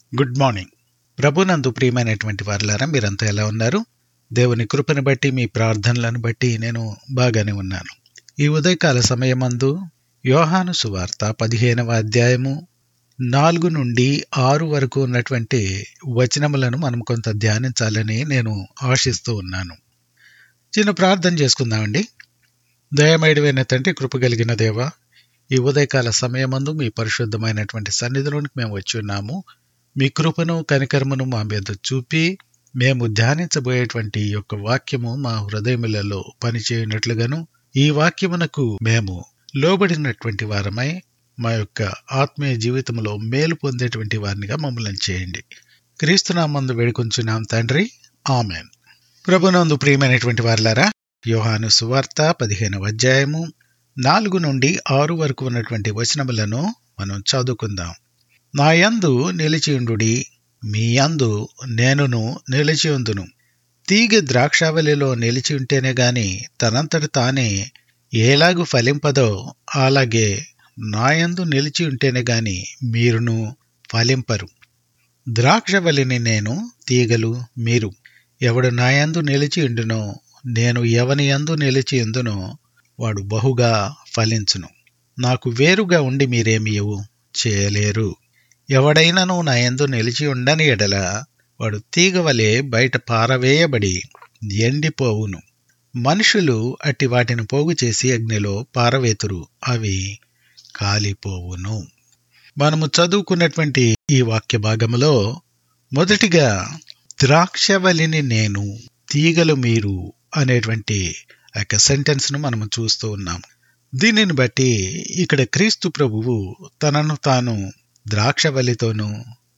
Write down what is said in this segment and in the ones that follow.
good morning ప్రభునందు ప్రియమైనటువంటి వారులారా మీరంతా ఎలా ఉన్నారు దేవుని కృపను బట్టి మీ ప్రార్థనలను బట్టి నేను బాగానే ఉన్నాను ఈ ఉదయకాల సమయమందు యోహాను సువార్త పదిహేనవ అధ్యాయము నాలుగు నుండి ఆరు వరకు ఉన్నటువంటి వచనములను మనం కొంత ధ్యానించాలని నేను ఆశిస్తూ ఉన్నాను చిన్న ప్రార్థన చేసుకుందామండి దయమైడవైన తండ్రి కృప కలిగిన దేవ ఈ ఉదయకాల సమయమందు మీ పరిశుద్ధమైనటువంటి సన్నిధిలోనికి మేము వచ్చి ఉన్నాము మీ కృపను కనికరమును మా మీద చూపి మేము ధ్యానించబోయేటువంటి ఈ యొక్క వాక్యము మా హృదయములలో పనిచేయనట్లుగాను ఈ వాక్యమునకు మేము లోబడినటువంటి వారమై మా యొక్క ఆత్మీయ జీవితంలో మేలు పొందేటువంటి వారినిగా మమ్మల్ని చేయండి క్రీస్తునామందు వేడుకొంచున్నాం తండ్రి ఆమెన్ ప్రభునందు ప్రియమైనటువంటి వారులారా యోహాను సువార్త పదిహేనవ అధ్యాయము నాలుగు నుండి ఆరు వరకు ఉన్నటువంటి వచనములను మనం చదువుకుందాం నా యందు నిలిచియుండుడి మీ యందు నేనును నిలిచియుందును తీగ ద్రాక్షావళిలో నిలిచి ఉంటేనే గాని తనంతట తానే ఏలాగు ఫలింపదో అలాగే నాయందు నిలిచి ఉంటేనే గాని మీరును ఫలింపరు ద్రాక్షవల్లిని నేను తీగలు మీరు ఎవడు నాయందు నిలిచి ఉండునో నేను ఎవని యందు నిలిచి ఉందునో వాడు బహుగా ఫలించును నాకు వేరుగా ఉండి మీరేమియు చేయలేరు ఎవడైనను నా యందు నిలిచి ఉండని ఎడల వాడు తీగవలే బయట పారవేయబడి ఎండిపోవును మనుషులు అట్టి వాటిని పోగు చేసి అగ్నిలో పారవేతురు అవి కాలిపోవును మనము చదువుకున్నటువంటి ఈ వాక్య భాగములో మొదటిగా ద్రాక్షవలిని నేను తీగలు మీరు అనేటువంటి యొక్క సెంటెన్స్ను మనము చూస్తూ ఉన్నాము దీనిని బట్టి ఇక్కడ క్రీస్తు ప్రభువు తనను తాను ద్రాక్షవల్లితోనూ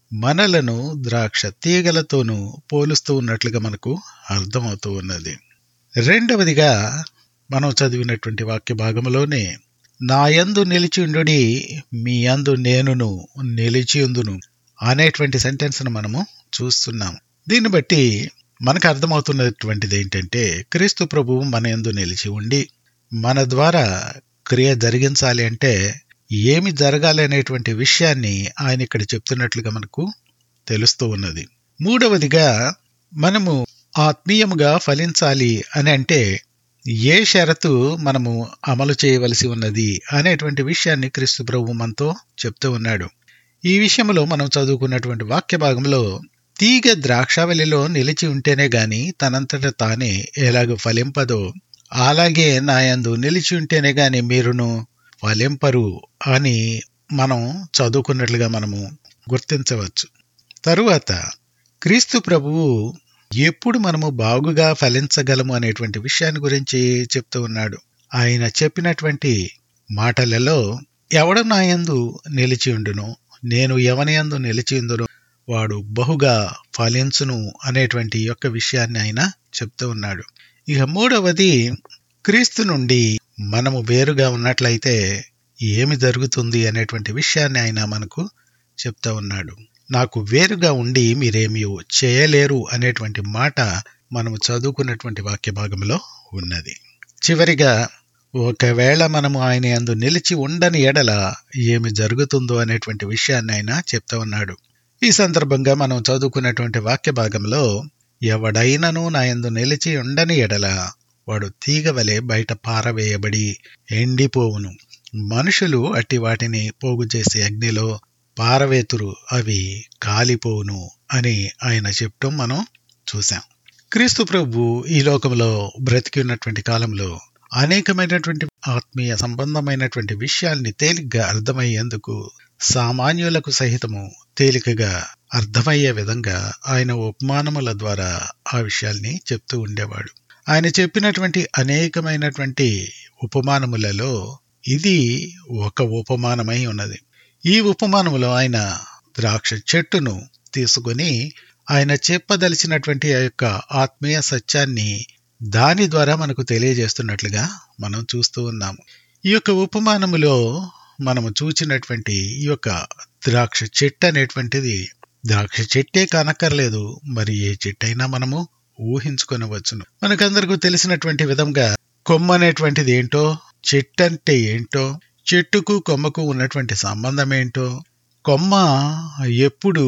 మనలను ద్రాక్ష తీగలతోనూ పోలుస్తూ ఉన్నట్లుగా మనకు అర్థమవుతూ ఉన్నది రెండవదిగా మనం చదివినటువంటి వాక్య భాగంలోనే నా యందు నిలిచియుండుడి మీ యందు నేనును నిలిచియుందును అనేటువంటి సెంటెన్స్ను మనము చూస్తున్నాం దీన్ని బట్టి మనకు అర్థమవుతున్నటువంటిది ఏంటంటే క్రీస్తు ప్రభువు మన యందు నిలిచి ఉండి మన ద్వారా క్రియ జరిగించాలి అంటే ఏమి జరగాలి అనేటువంటి విషయాన్ని ఆయన ఇక్కడ చెప్తున్నట్లుగా మనకు తెలుస్తూ ఉన్నది మూడవదిగా మనము ఆత్మీయముగా ఫలించాలి అని అంటే ఏ షరతు మనము అమలు చేయవలసి ఉన్నది అనేటువంటి విషయాన్ని క్రీస్తు ప్రభు మనతో చెప్తూ ఉన్నాడు ఈ విషయంలో మనం చదువుకున్నటువంటి వాక్య భాగంలో తీగ ద్రాక్షావళిలో నిలిచి ఉంటేనే గాని తనంతట తానే ఎలాగ ఫలింపదో అలాగే నాయందు నిలిచి ఉంటేనే గాని మీరును ఫలింపరు అని మనం చదువుకున్నట్లుగా మనము గుర్తించవచ్చు తరువాత క్రీస్తు ప్రభువు ఎప్పుడు మనము బాగుగా ఫలించగలము అనేటువంటి విషయాన్ని గురించి చెప్తూ ఉన్నాడు ఆయన చెప్పినటువంటి మాటలలో ఎవడు నాయందు నిలిచి ఉండును నేను ఎవని యందు నిలిచి ఉందును వాడు బహుగా ఫలించును అనేటువంటి యొక్క విషయాన్ని ఆయన చెప్తూ ఉన్నాడు ఇక మూడవది క్రీస్తు నుండి మనము వేరుగా ఉన్నట్లయితే ఏమి జరుగుతుంది అనేటువంటి విషయాన్ని ఆయన మనకు చెప్తా ఉన్నాడు నాకు వేరుగా ఉండి మీరేమీ చేయలేరు అనేటువంటి మాట మనము చదువుకున్నటువంటి వాక్య భాగంలో ఉన్నది చివరిగా ఒకవేళ మనము ఆయన యందు నిలిచి ఉండని ఎడల ఏమి జరుగుతుందో అనేటువంటి విషయాన్ని ఆయన చెప్తా ఉన్నాడు ఈ సందర్భంగా మనం చదువుకున్నటువంటి వాక్య భాగంలో ఎవడైనను నా యందు నిలిచి ఉండని ఎడల వాడు తీగవలే బయట పారవేయబడి ఎండిపోవును మనుషులు అట్టి వాటిని పోగు చేసే అగ్నిలో పారవేతురు అవి కాలిపోవును అని ఆయన చెప్పటం మనం చూసాం క్రీస్తు ప్రభు ఈ లోకంలో బ్రతికి ఉన్నటువంటి కాలంలో అనేకమైనటువంటి ఆత్మీయ సంబంధమైనటువంటి విషయాల్ని తేలిగ్గా అర్థమయ్యేందుకు సామాన్యులకు సహితము తేలికగా అర్థమయ్యే విధంగా ఆయన ఉపమానముల ద్వారా ఆ విషయాల్ని చెప్తూ ఉండేవాడు ఆయన చెప్పినటువంటి అనేకమైనటువంటి ఉపమానములలో ఇది ఒక ఉపమానమై ఉన్నది ఈ ఉపమానములో ఆయన ద్రాక్ష చెట్టును తీసుకొని ఆయన చెప్పదలిచినటువంటి ఆ యొక్క ఆత్మీయ సత్యాన్ని దాని ద్వారా మనకు తెలియజేస్తున్నట్లుగా మనం చూస్తూ ఉన్నాము ఈ యొక్క ఉపమానములో మనము చూచినటువంటి ఈ యొక్క ద్రాక్ష చెట్టు అనేటువంటిది ద్రాక్ష చెట్టే కానక్కర్లేదు మరి ఏ చెట్టు అయినా మనము ఊహించుకొనవచ్చును మనకందరికీ తెలిసినటువంటి విధంగా కొమ్మ అనేటువంటిది ఏంటో చెట్టు అంటే ఏంటో చెట్టుకు కొమ్మకు ఉన్నటువంటి సంబంధం ఏంటో కొమ్మ ఎప్పుడు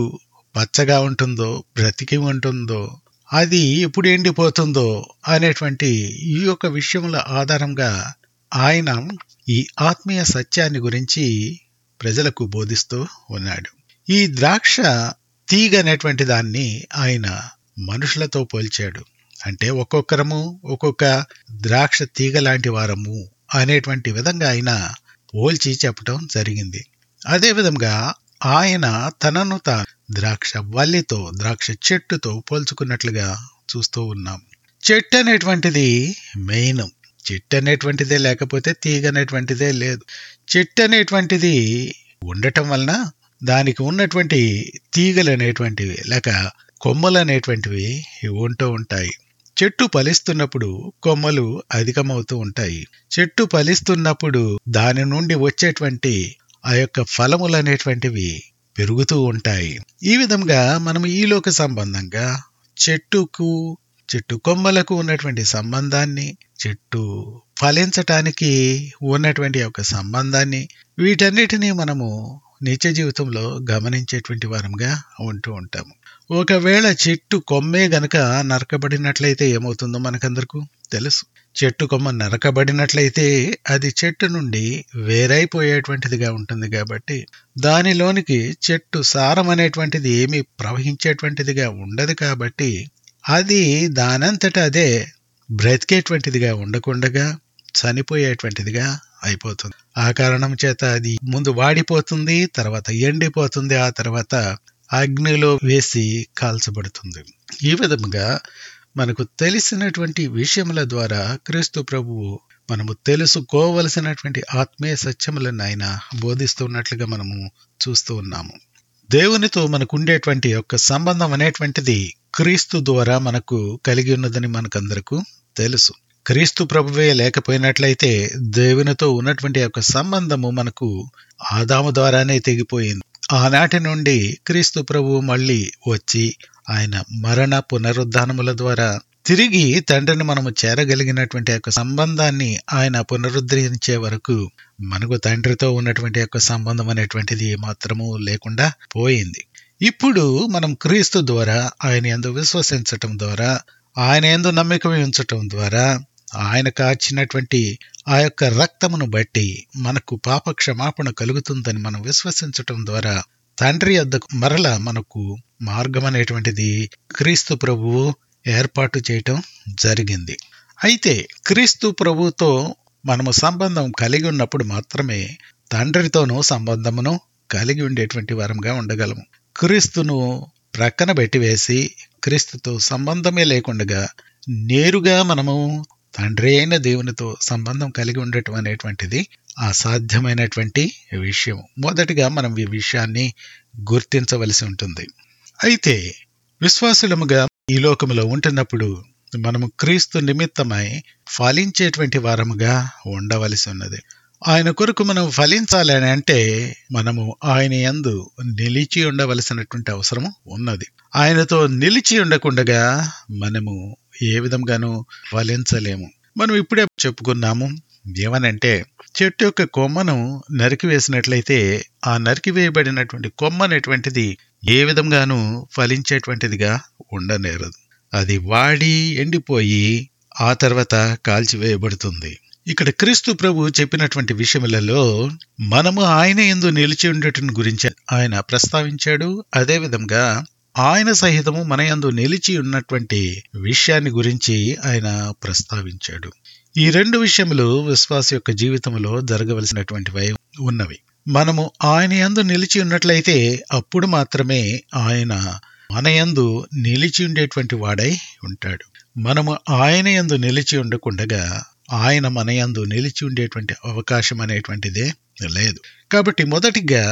పచ్చగా ఉంటుందో బ్రతికి ఉంటుందో అది ఎప్పుడు ఎండిపోతుందో అనేటువంటి ఈ యొక్క విషయముల ఆధారంగా ఆయన ఈ ఆత్మీయ సత్యాన్ని గురించి ప్రజలకు బోధిస్తూ ఉన్నాడు ఈ ద్రాక్ష తీగ అనేటువంటి దాన్ని ఆయన మనుషులతో పోల్చాడు అంటే ఒక్కొక్కరము ఒక్కొక్క ద్రాక్ష తీగ లాంటి వారము అనేటువంటి విధంగా ఆయన పోల్చి చెప్పటం జరిగింది అదే విధంగా ఆయన తనను తాను ద్రాక్ష వల్లితో ద్రాక్ష చెట్టుతో పోల్చుకున్నట్లుగా చూస్తూ ఉన్నాం చెట్టు అనేటువంటిది మెయిన్ చెట్టు అనేటువంటిదే లేకపోతే తీగ అనేటువంటిదే లేదు చెట్టు అనేటువంటిది ఉండటం వలన దానికి ఉన్నటువంటి తీగలు అనేటువంటివి లేక కొమ్మలు అనేటువంటివి ఉంటూ ఉంటాయి చెట్టు ఫలిస్తున్నప్పుడు కొమ్మలు అధికమవుతూ ఉంటాయి చెట్టు ఫలిస్తున్నప్పుడు దాని నుండి వచ్చేటువంటి ఆ యొక్క ఫలములు అనేటువంటివి పెరుగుతూ ఉంటాయి ఈ విధంగా మనం ఈలోక సంబంధంగా చెట్టుకు చెట్టు కొమ్మలకు ఉన్నటువంటి సంబంధాన్ని చెట్టు ఫలించటానికి ఉన్నటువంటి యొక్క సంబంధాన్ని వీటన్నిటినీ మనము నిత్య జీవితంలో గమనించేటువంటి వారంగా ఉంటూ ఉంటాము ఒకవేళ చెట్టు కొమ్మే గనక నరకబడినట్లయితే ఏమవుతుందో మనకందరకు తెలుసు చెట్టు కొమ్మ నరకబడినట్లయితే అది చెట్టు నుండి వేరైపోయేటువంటిదిగా ఉంటుంది కాబట్టి దానిలోనికి చెట్టు సారం అనేటువంటిది ఏమీ ప్రవహించేటువంటిదిగా ఉండదు కాబట్టి అది దానంతట అదే బ్రతికేటువంటిదిగా ఉండకుండగా చనిపోయేటువంటిదిగా అయిపోతుంది ఆ కారణం చేత అది ముందు వాడిపోతుంది తర్వాత ఎండిపోతుంది ఆ తర్వాత అగ్నిలో వేసి కాల్చబడుతుంది ఈ విధముగా మనకు తెలిసినటువంటి విషయముల ద్వారా క్రీస్తు ప్రభువు మనము తెలుసుకోవలసినటువంటి ఆత్మీయ సత్యములను ఆయన బోధిస్తున్నట్లుగా మనము చూస్తూ ఉన్నాము దేవునితో మనకు ఉండేటువంటి యొక్క సంబంధం అనేటువంటిది క్రీస్తు ద్వారా మనకు కలిగి ఉన్నదని మనకందరకు తెలుసు క్రీస్తు ప్రభువే లేకపోయినట్లయితే దేవునితో ఉన్నటువంటి యొక్క సంబంధము మనకు ఆదాము ద్వారానే తెగిపోయింది ఆనాటి నుండి క్రీస్తు ప్రభువు మళ్ళీ వచ్చి ఆయన మరణ పునరుద్ధానముల ద్వారా తిరిగి తండ్రిని మనము చేరగలిగినటువంటి యొక్క సంబంధాన్ని ఆయన పునరుద్ధరించే వరకు మనకు తండ్రితో ఉన్నటువంటి యొక్క సంబంధం అనేటువంటిది మాత్రము లేకుండా పోయింది ఇప్పుడు మనం క్రీస్తు ద్వారా ఆయన ఎందు విశ్వసించటం ద్వారా ఆయన ఎందు నమ్మిక ఉంచటం ద్వారా ఆయన కాచినటువంటి ఆ యొక్క రక్తమును బట్టి మనకు పాప క్షమాపణ కలుగుతుందని మనం విశ్వసించటం ద్వారా తండ్రి వద్దకు మరల మనకు మార్గం అనేటువంటిది క్రీస్తు ప్రభువు ఏర్పాటు చేయటం జరిగింది అయితే క్రీస్తు ప్రభువుతో మనము సంబంధం కలిగి ఉన్నప్పుడు మాత్రమే తండ్రితోనూ సంబంధమును కలిగి ఉండేటువంటి వారంగా ఉండగలము క్రీస్తును ప్రక్కన పెట్టివేసి క్రీస్తుతో సంబంధమే లేకుండా నేరుగా మనము తండ్రి అయిన దేవునితో సంబంధం కలిగి ఉండటం అనేటువంటిది అసాధ్యమైనటువంటి విషయం మొదటిగా మనం ఈ విషయాన్ని గుర్తించవలసి ఉంటుంది అయితే విశ్వాసులముగా ఈ లోకములో ఉంటున్నప్పుడు మనము క్రీస్తు నిమిత్తమై ఫలించేటువంటి వారముగా ఉండవలసి ఉన్నది ఆయన కొరకు మనం ఫలించాలని అంటే మనము ఆయన యందు నిలిచి ఉండవలసినటువంటి అవసరం ఉన్నది ఆయనతో నిలిచి ఉండకుండగా మనము ఏ విధంగానూ ఫలించలేము మనం ఇప్పుడే చెప్పుకున్నాము ఏమనంటే చెట్టు యొక్క కొమ్మను నరికివేసినట్లయితే ఆ నరికివేయబడినటువంటి కొమ్మ అనేటువంటిది ఏ విధంగానూ ఫలించేటువంటిదిగా ఉండనేరదు అది వాడి ఎండిపోయి ఆ తర్వాత కాల్చివేయబడుతుంది ఇక్కడ క్రీస్తు ప్రభు చెప్పినటువంటి విషయములలో మనము ఆయన ఎందు నిలిచి ఉండటం గురించి ఆయన ప్రస్తావించాడు అదే విధంగా ఆయన సహితము మన యందు నిలిచి ఉన్నటువంటి విషయాన్ని గురించి ఆయన ప్రస్తావించాడు ఈ రెండు విషయములు విశ్వాస యొక్క జీవితంలో జరగవలసినటువంటివై ఉన్నవి మనము ఆయన యందు నిలిచి ఉన్నట్లయితే అప్పుడు మాత్రమే ఆయన మన యందు నిలిచి ఉండేటువంటి వాడై ఉంటాడు మనము ఆయన యందు నిలిచి ఉండకుండగా ఆయన మన యందు నిలిచి ఉండేటువంటి అవకాశం అనేటువంటిదే లేదు కాబట్టి మొదటిగా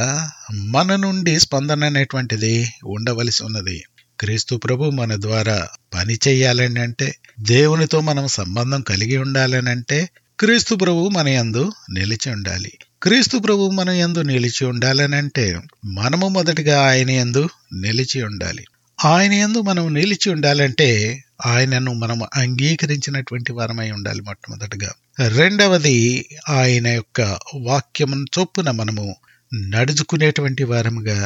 మన నుండి స్పందన అనేటువంటిది ఉండవలసి ఉన్నది క్రీస్తు ప్రభు మన ద్వారా పని చేయాలని అంటే దేవునితో మనం సంబంధం కలిగి ఉండాలని అంటే క్రీస్తు ప్రభు మన యందు నిలిచి ఉండాలి క్రీస్తు ప్రభు మన యందు నిలిచి ఉండాలని అంటే మనము మొదటిగా ఆయన యందు నిలిచి ఉండాలి ఆయన యందు మనం నిలిచి ఉండాలంటే ఆయనను మనం అంగీకరించినటువంటి వారమై ఉండాలి మొట్టమొదటిగా రెండవది ఆయన యొక్క వాక్యమును చొప్పున మనము నడుచుకునేటువంటి వారముగా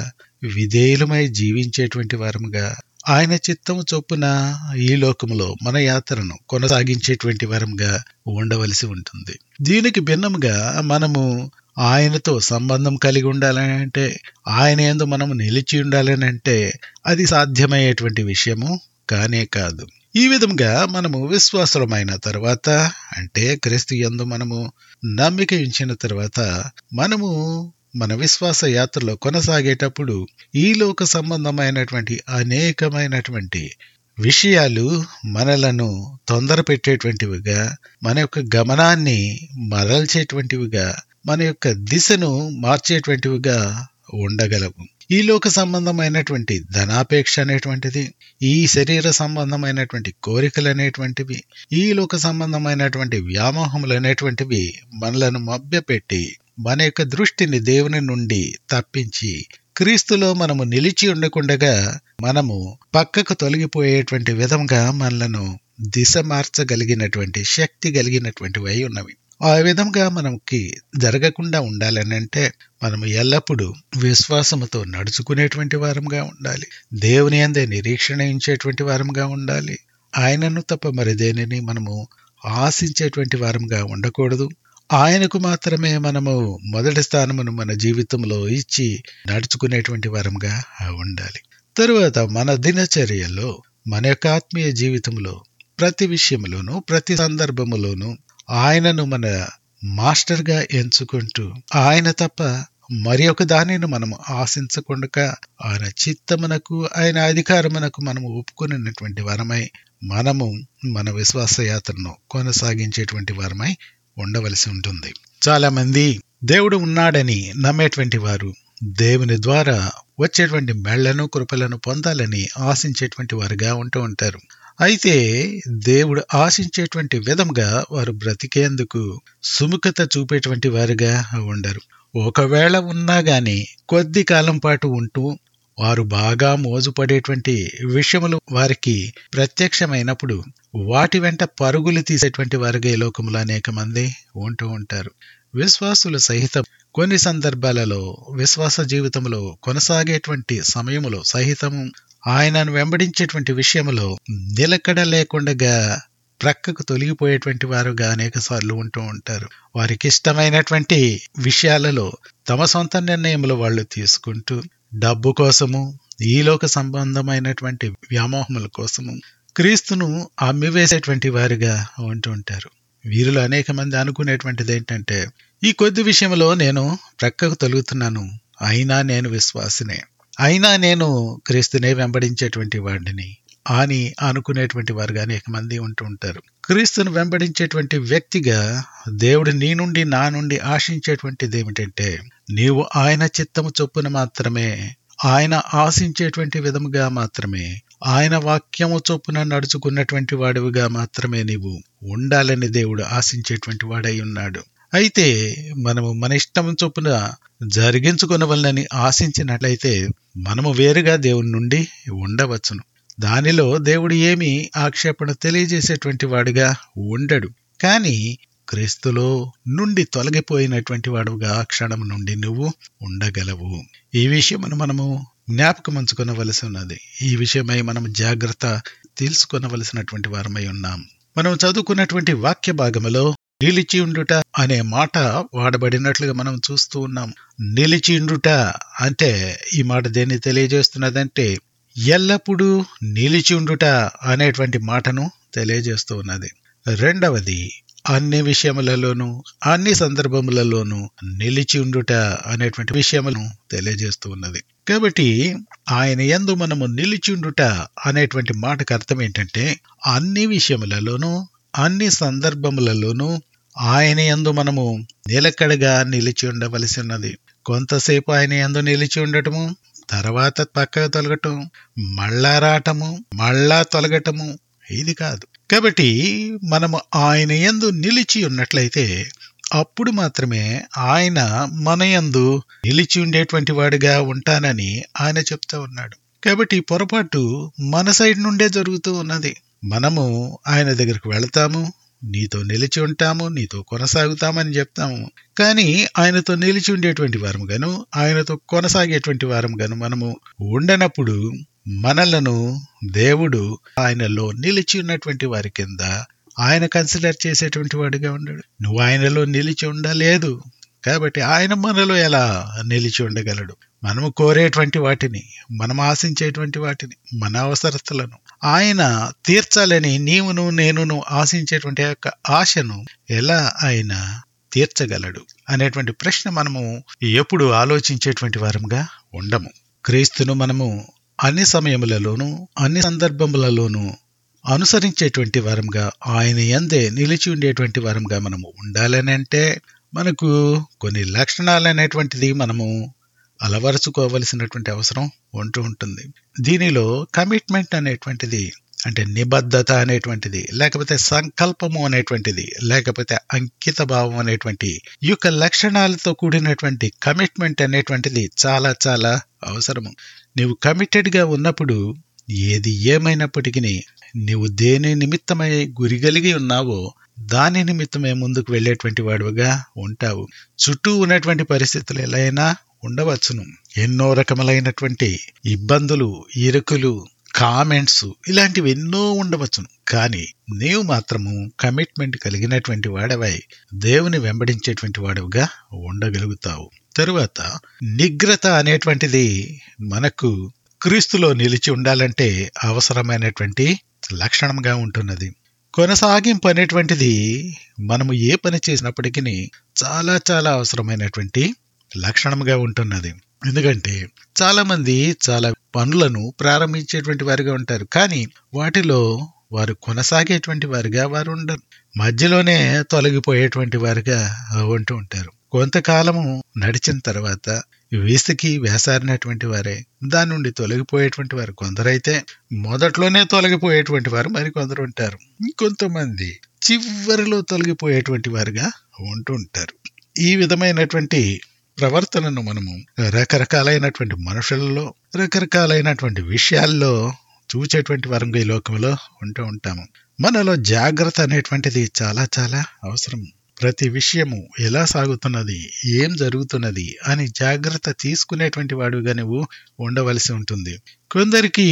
విధేయులమై జీవించేటువంటి వారముగా ఆయన చిత్తము చొప్పున ఈ లోకములో మన యాత్రను కొనసాగించేటువంటి వారంగా ఉండవలసి ఉంటుంది దీనికి భిన్నముగా మనము ఆయనతో సంబంధం కలిగి ఉండాలని అంటే ఆయన ఎందు మనము నిలిచి ఉండాలని అంటే అది సాధ్యమయ్యేటువంటి విషయము కానే కాదు ఈ విధంగా మనము విశ్వాసులమైన తర్వాత అంటే క్రీస్తు యందు మనము నమ్మిక ఉంచిన తర్వాత మనము మన విశ్వాస యాత్రలో కొనసాగేటప్పుడు ఈ లోక సంబంధమైనటువంటి అనేకమైనటువంటి విషయాలు మనలను తొందర పెట్టేటువంటివిగా మన యొక్క గమనాన్ని మరల్చేటువంటివిగా మన యొక్క దిశను మార్చేటువంటివిగా ఉండగలవు ఈ లోక సంబంధమైనటువంటి ధనాపేక్ష అనేటువంటిది ఈ శరీర సంబంధమైనటువంటి కోరికలు అనేటువంటివి ఈ లోక సంబంధమైనటువంటి వ్యామోహములు అనేటువంటివి మనలను మభ్యపెట్టి మన యొక్క దృష్టిని దేవుని నుండి తప్పించి క్రీస్తులో మనము నిలిచి ఉండకుండగా మనము పక్కకు తొలగిపోయేటువంటి విధంగా మనలను దిశ మార్చగలిగినటువంటి శక్తి కలిగినటువంటివి అయి ఉన్నవి ఆ విధంగా మనకి జరగకుండా ఉండాలని అంటే మనము ఎల్లప్పుడూ విశ్వాసముతో నడుచుకునేటువంటి వారంగా ఉండాలి దేవుని అందే నిరీక్షణ ఇచ్చేటువంటి వారంగా ఉండాలి ఆయనను తప్ప మరి దేనిని మనము ఆశించేటువంటి వారంగా ఉండకూడదు ఆయనకు మాత్రమే మనము మొదటి స్థానమును మన జీవితంలో ఇచ్చి నడుచుకునేటువంటి వారంగా ఉండాలి తరువాత మన దినచర్యలో మన యొక్క ఆత్మీయ జీవితంలో ప్రతి విషయంలోనూ ప్రతి సందర్భములోనూ ఆయనను మన మాస్టర్గా ఎంచుకుంటూ ఆయన తప్ప మరి ఒక దానిని మనము ఆశించకుండా ఆయన చిత్తమునకు ఆయన అధికారమునకు మనము ఒప్పుకున్నటువంటి వారమై మనము మన విశ్వాస యాత్రను కొనసాగించేటువంటి వారమై ఉండవలసి ఉంటుంది చాలా మంది దేవుడు ఉన్నాడని నమ్మేటువంటి వారు దేవుని ద్వారా వచ్చేటువంటి మెళ్లను కృపలను పొందాలని ఆశించేటువంటి వారుగా ఉంటూ ఉంటారు అయితే దేవుడు ఆశించేటువంటి విధంగా వారు బ్రతికేందుకు సుముఖత చూపేటువంటి వారుగా ఉండరు ఒకవేళ ఉన్నా గాని కొద్ది కాలం పాటు ఉంటూ వారు బాగా మోజుపడేటువంటి విషయములు వారికి ప్రత్యక్షమైనప్పుడు వాటి వెంట పరుగులు తీసేటువంటి వారుగా ఈ లోకంలో అనేక మంది ఉంటూ ఉంటారు విశ్వాసులు సహితం కొన్ని సందర్భాలలో విశ్వాస జీవితంలో కొనసాగేటువంటి సమయములో సహితము ఆయనను వెంబడించేటువంటి విషయంలో నిలకడ లేకుండా ప్రక్కకు తొలగిపోయేటువంటి వారుగా అనేక సార్లు ఉంటూ ఉంటారు వారికి ఇష్టమైనటువంటి విషయాలలో తమ సొంత నిర్ణయములు వాళ్ళు తీసుకుంటూ డబ్బు కోసము ఈలోక సంబంధమైనటువంటి వ్యామోహముల కోసము క్రీస్తును అమ్మివేసేటువంటి వారిగా ఉంటూ ఉంటారు వీరిలో అనేక మంది అనుకునేటువంటిది ఏంటంటే ఈ కొద్ది విషయంలో నేను ప్రక్కకు తొలుగుతున్నాను అయినా నేను విశ్వాసినే అయినా నేను క్రీస్తునే వెంబడించేటువంటి వాడిని అని అనుకునేటువంటి వారుగా అనేక మంది ఉంటూ ఉంటారు క్రీస్తును వెంబడించేటువంటి వ్యక్తిగా దేవుడు నీ నుండి నా నుండి ఆశించేటువంటిది ఏమిటంటే నీవు ఆయన చిత్తము చొప్పున మాత్రమే ఆయన ఆశించేటువంటి విధముగా మాత్రమే ఆయన వాక్యము చొప్పున నడుచుకున్నటువంటి వాడివిగా మాత్రమే నీవు ఉండాలని దేవుడు ఆశించేటువంటి వాడై ఉన్నాడు అయితే మనము మన ఇష్టం చొప్పున జరిగించుకునవలనని ఆశించినట్లయితే మనము వేరుగా దేవుని నుండి ఉండవచ్చును దానిలో దేవుడు ఏమి ఆక్షేపణ తెలియజేసేటువంటి వాడుగా ఉండడు కానీ క్రీస్తులో నుండి తొలగిపోయినటువంటి వాడుగా ఆ క్షణం నుండి నువ్వు ఉండగలవు ఈ విషయమును మనము జ్ఞాపకం ఉంచుకొనవలసి ఉన్నది ఈ విషయమై మనం జాగ్రత్త తెలుసుకొనవలసినటువంటి వారమై ఉన్నాం మనం చదువుకున్నటువంటి వాక్య భాగములో నిలిచి ఉండుట అనే మాట వాడబడినట్లుగా మనం చూస్తూ ఉన్నాం నిలిచి ఉండుట అంటే ఈ మాట దేన్ని తెలియజేస్తున్నదంటే ఎల్లప్పుడూ నిలిచి ఉండుట అనేటువంటి మాటను తెలియజేస్తూ ఉన్నది రెండవది అన్ని విషయములలోనూ అన్ని సందర్భములలోనూ నిలిచి ఉండుట అనేటువంటి విషయములను తెలియజేస్తూ ఉన్నది కాబట్టి ఆయన ఎందు మనము నిలిచి ఉండుట అనేటువంటి మాటకు అర్థం ఏంటంటే అన్ని విషయములలోనూ అన్ని సందర్భములలోనూ ఆయన ఎందు మనము నిలకడగా నిలిచి ఉండవలసి ఉన్నది కొంతసేపు ఆయన ఎందు నిలిచి ఉండటము తర్వాత పక్కకు తొలగటం మళ్ళా రావటము మళ్ళా తొలగటము ఇది కాదు కాబట్టి మనము ఆయన ఎందు నిలిచి ఉన్నట్లయితే అప్పుడు మాత్రమే ఆయన మన యందు నిలిచి ఉండేటువంటి వాడిగా ఉంటానని ఆయన చెప్తా ఉన్నాడు కాబట్టి పొరపాటు మన సైడ్ నుండే జరుగుతూ ఉన్నది మనము ఆయన దగ్గరికి వెళతాము నీతో నిలిచి ఉంటాము నీతో కొనసాగుతామని చెప్తాము కానీ ఆయనతో నిలిచి ఉండేటువంటి వారముగాను ఆయనతో కొనసాగేటువంటి వారముగాను మనము ఉండనప్పుడు మనలను దేవుడు ఆయనలో నిలిచి ఉన్నటువంటి వారి కింద ఆయన కన్సిడర్ చేసేటువంటి వాడిగా ఉన్నాడు నువ్వు ఆయనలో నిలిచి ఉండలేదు కాబట్టి ఆయన మనలో ఎలా నిలిచి ఉండగలడు మనము కోరేటువంటి వాటిని మనం ఆశించేటువంటి వాటిని మన అవసరతలను ఆయన తీర్చాలని నీవును నేనును ఆశించేటువంటి ఆ యొక్క ఆశను ఎలా ఆయన తీర్చగలడు అనేటువంటి ప్రశ్న మనము ఎప్పుడు ఆలోచించేటువంటి వారంగా ఉండము క్రీస్తును మనము అన్ని సమయములలోనూ అన్ని సందర్భములలోనూ అనుసరించేటువంటి వారంగా ఆయన ఎందే నిలిచి ఉండేటువంటి వారంగా మనము ఉండాలని అంటే మనకు కొన్ని లక్షణాలు అనేటువంటిది మనము అలవరుచుకోవలసినటువంటి అవసరం ఉంటూ ఉంటుంది దీనిలో కమిట్మెంట్ అనేటువంటిది అంటే నిబద్ధత అనేటువంటిది లేకపోతే సంకల్పము అనేటువంటిది లేకపోతే అంకిత భావం అనేటువంటి ఈ యొక్క లక్షణాలతో కూడినటువంటి కమిట్మెంట్ అనేటువంటిది చాలా చాలా అవసరము నీవు కమిటెడ్ గా ఉన్నప్పుడు ఏది ఏమైనప్పటికీ నీవు దేని నిమిత్తమై గురి కలిగి ఉన్నావో దాని నిమిత్తమే ముందుకు వెళ్ళేటువంటి వాడుగా ఉంటావు చుట్టూ ఉన్నటువంటి పరిస్థితులు ఎలా అయినా ఉండవచ్చును ఎన్నో రకములైనటువంటి ఇబ్బందులు ఇరుకులు కామెంట్స్ ఇలాంటివి ఎన్నో ఉండవచ్చును కానీ నీవు మాత్రము కమిట్మెంట్ కలిగినటువంటి వాడవై దేవుని వెంబడించేటువంటి వాడవుగా ఉండగలుగుతావు తరువాత నిగ్రత అనేటువంటిది మనకు క్రీస్తులో నిలిచి ఉండాలంటే అవసరమైనటువంటి లక్షణంగా ఉంటున్నది కొనసాగింపు అనేటువంటిది మనము ఏ పని చేసినప్పటికీ చాలా చాలా అవసరమైనటువంటి లక్షణంగా ఉంటున్నది ఎందుకంటే చాలా మంది చాలా పనులను ప్రారంభించేటువంటి వారిగా ఉంటారు కానీ వాటిలో వారు కొనసాగేటువంటి వారిగా వారు ఉండరు మధ్యలోనే తొలగిపోయేటువంటి వారిగా ఉంటూ ఉంటారు కొంతకాలము నడిచిన తర్వాత విసికి వేసారినటువంటి వారే దాని నుండి తొలగిపోయేటువంటి వారు కొందరైతే మొదట్లోనే తొలగిపోయేటువంటి వారు మరి కొందరు ఉంటారు ఇంకొంతమంది చివరిలో తొలగిపోయేటువంటి వారుగా ఉంటూ ఉంటారు ఈ విధమైనటువంటి ప్రవర్తనను మనము రకరకాలైనటువంటి మనుషులలో రకరకాలైనటువంటి విషయాల్లో చూచేటువంటి వరంగా ఈ లోకంలో ఉంటూ ఉంటాము మనలో జాగ్రత్త అనేటువంటిది చాలా చాలా అవసరం ప్రతి విషయము ఎలా సాగుతున్నది ఏం జరుగుతున్నది అని జాగ్రత్త తీసుకునేటువంటి వాడుగా నువ్వు ఉండవలసి ఉంటుంది కొందరికి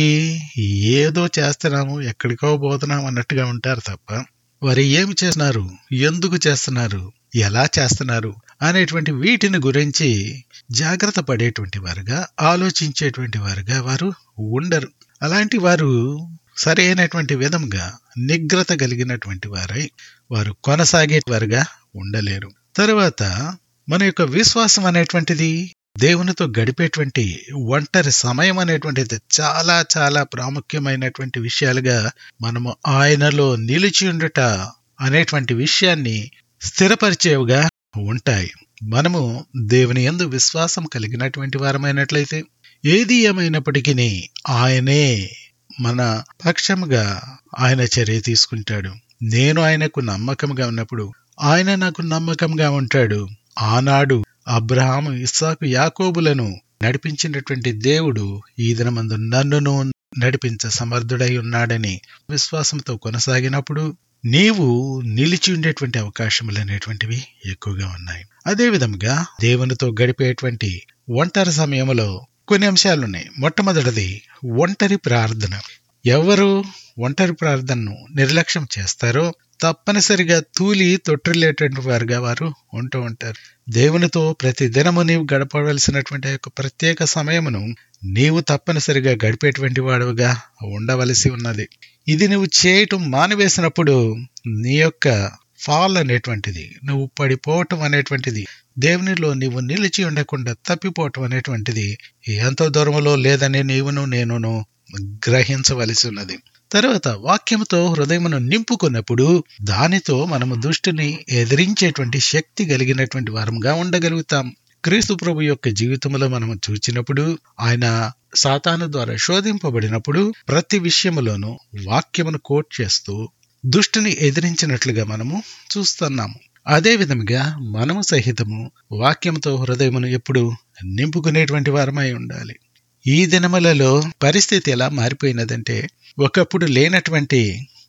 ఏదో చేస్తున్నాము ఎక్కడికో పోతున్నాము అన్నట్టుగా ఉంటారు తప్ప వారు ఏమి చేస్తున్నారు ఎందుకు చేస్తున్నారు ఎలా చేస్తున్నారు అనేటువంటి వీటిని గురించి జాగ్రత్త పడేటువంటి వారుగా ఆలోచించేటువంటి వారుగా వారు ఉండరు అలాంటి వారు సరైనటువంటి విధంగా నిగ్రత కలిగినటువంటి వారై వారు కొనసాగే వారుగా ఉండలేరు తరువాత మన యొక్క విశ్వాసం అనేటువంటిది దేవునితో గడిపేటువంటి ఒంటరి సమయం అనేటువంటిది చాలా చాలా ప్రాముఖ్యమైనటువంటి విషయాలుగా మనము ఆయనలో నిలిచి ఉండుట అనేటువంటి విషయాన్ని స్థిరపరిచేవిగా ఉంటాయి మనము దేవుని ఎందు విశ్వాసం కలిగినటువంటి వారమైనట్లయితే ఏది ఏమైనప్పటికీ ఆయనే మన పక్షముగా ఆయన చర్య తీసుకుంటాడు నేను ఆయనకు నమ్మకంగా ఉన్నప్పుడు ఆయన నాకు నమ్మకంగా ఉంటాడు ఆనాడు అబ్రహాము ఇస్సాకు యాకోబులను నడిపించినటువంటి దేవుడు ఈ దినమందు నన్నును నడిపించ సమర్థుడై ఉన్నాడని విశ్వాసంతో కొనసాగినప్పుడు నీవు నిలిచి ఉండేటువంటి అవకాశములు అనేటువంటివి ఎక్కువగా ఉన్నాయి అదే విధంగా దేవునితో గడిపేటువంటి ఒంటరి సమయంలో కొన్ని అంశాలున్నాయి మొట్టమొదటిది ఒంటరి ప్రార్థన ఎవరు ఒంటరి ప్రార్థనను నిర్లక్ష్యం చేస్తారో తప్పనిసరిగా తూలి తొట్టిల్లేటువంటి వారుగా వారు ఉంటూ ఉంటారు దేవునితో ప్రతి దినము నీవు గడపవలసినటువంటి యొక్క ప్రత్యేక సమయమును నీవు తప్పనిసరిగా గడిపేటువంటి వాడుగా ఉండవలసి ఉన్నది ఇది నువ్వు చేయటం మానివేసినప్పుడు నీ యొక్క ఫాల్ అనేటువంటిది నువ్వు పడిపోవటం అనేటువంటిది దేవునిలో నీవు నిలిచి ఉండకుండా తప్పిపోవటం అనేటువంటిది ఎంతో దూరంలో లేదని నీవును నేనును గ్రహించవలసి ఉన్నది తర్వాత వాక్యముతో హృదయమును నింపుకున్నప్పుడు దానితో మనము దుష్టిని ఎదిరించేటువంటి శక్తి కలిగినటువంటి వారంగా ఉండగలుగుతాం క్రీస్తు ప్రభు యొక్క జీవితంలో మనము చూచినప్పుడు ఆయన సాతాను ద్వారా శోధింపబడినప్పుడు ప్రతి విషయములోనూ వాక్యమును కోట్ చేస్తూ దుష్టిని ఎదిరించినట్లుగా మనము చూస్తున్నాము అదే విధముగా మనము సహితము వాక్యంతో హృదయమును ఎప్పుడు నింపుకునేటువంటి వారమై ఉండాలి ఈ దినములలో పరిస్థితి ఎలా మారిపోయినదంటే ఒకప్పుడు లేనటువంటి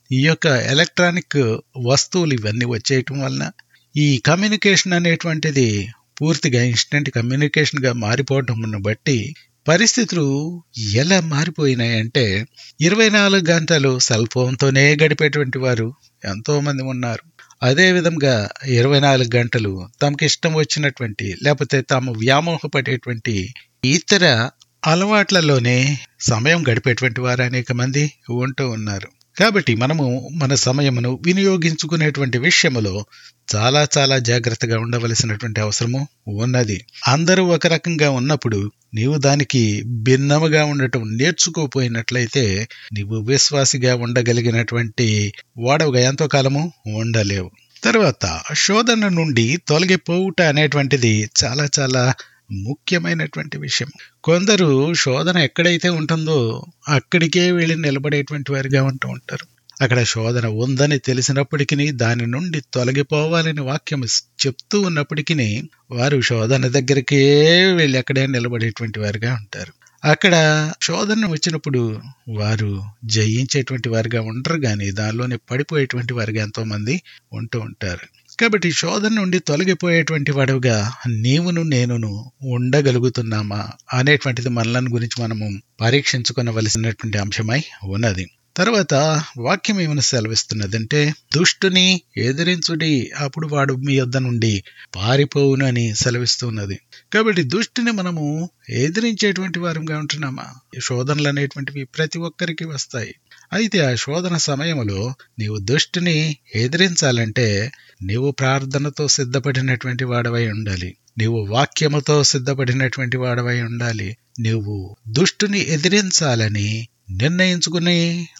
ఈ యొక్క ఎలక్ట్రానిక్ వస్తువులు ఇవన్నీ వచ్చేయటం వలన ఈ కమ్యూనికేషన్ అనేటువంటిది పూర్తిగా ఇన్స్టెంట్ కమ్యూనికేషన్ గా మారిపోవటం బట్టి పరిస్థితులు ఎలా మారిపోయినాయంటే ఇరవై నాలుగు గంటలు సెల్ ఫోన్తోనే గడిపేటువంటి వారు ఎంతో మంది ఉన్నారు అదే విధంగా ఇరవై నాలుగు గంటలు తమకి ఇష్టం వచ్చినటువంటి లేకపోతే తాము వ్యామోహపడేటువంటి ఇతర అలవాట్లలోనే సమయం గడిపేటువంటి వారు అనేక మంది ఉంటూ ఉన్నారు కాబట్టి మనము మన సమయమును వినియోగించుకునేటువంటి విషయములో చాలా చాలా జాగ్రత్తగా ఉండవలసినటువంటి అవసరము ఉన్నది అందరూ ఒక రకంగా ఉన్నప్పుడు నీవు దానికి భిన్నముగా ఉండటం నేర్చుకోపోయినట్లయితే నీవు విశ్వాసిగా ఉండగలిగినటువంటి వాడవుగా ఎంతో కాలము ఉండలేవు తర్వాత శోధన నుండి తొలగిపోవుట అనేటువంటిది చాలా చాలా ముఖ్యమైనటువంటి విషయం కొందరు శోధన ఎక్కడైతే ఉంటుందో అక్కడికే వెళ్ళి నిలబడేటువంటి వారిగా ఉంటూ ఉంటారు అక్కడ శోధన ఉందని తెలిసినప్పటికీ దాని నుండి తొలగిపోవాలని వాక్యం చెప్తూ ఉన్నప్పటికీ వారు శోధన దగ్గరికే వెళ్ళి అక్కడే నిలబడేటువంటి వారిగా ఉంటారు అక్కడ శోధన వచ్చినప్పుడు వారు జయించేటువంటి వారిగా ఉండరు కానీ దానిలోనే పడిపోయేటువంటి వారిగా ఎంతో మంది ఉంటూ ఉంటారు కాబట్టి శోధన నుండి తొలగిపోయేటువంటి వాడుగా నీవును నేనును ఉండగలుగుతున్నామా అనేటువంటిది మనలను గురించి మనము పరీక్షించుకునవలసినటువంటి అంశమై ఉన్నది తర్వాత వాక్యం ఏమైనా సెలవిస్తున్నదంటే దుష్టుని ఎదిరించుడి అప్పుడు వాడు మీ యొద్ద నుండి పారిపోవును అని సెలవిస్తున్నది కాబట్టి దుష్టిని మనము ఎదిరించేటువంటి వారంగా ఉంటున్నామా శోధనలు అనేటువంటివి ప్రతి ఒక్కరికి వస్తాయి అయితే ఆ శోధన సమయంలో నీవు దుష్టిని ఎదిరించాలంటే నీవు ప్రార్థనతో సిద్ధపడినటువంటి వాడవై ఉండాలి నీవు వాక్యముతో సిద్ధపడినటువంటి వాడవై ఉండాలి నీవు దుష్టుని ఎదిరించాలని నిర్ణయించుకుని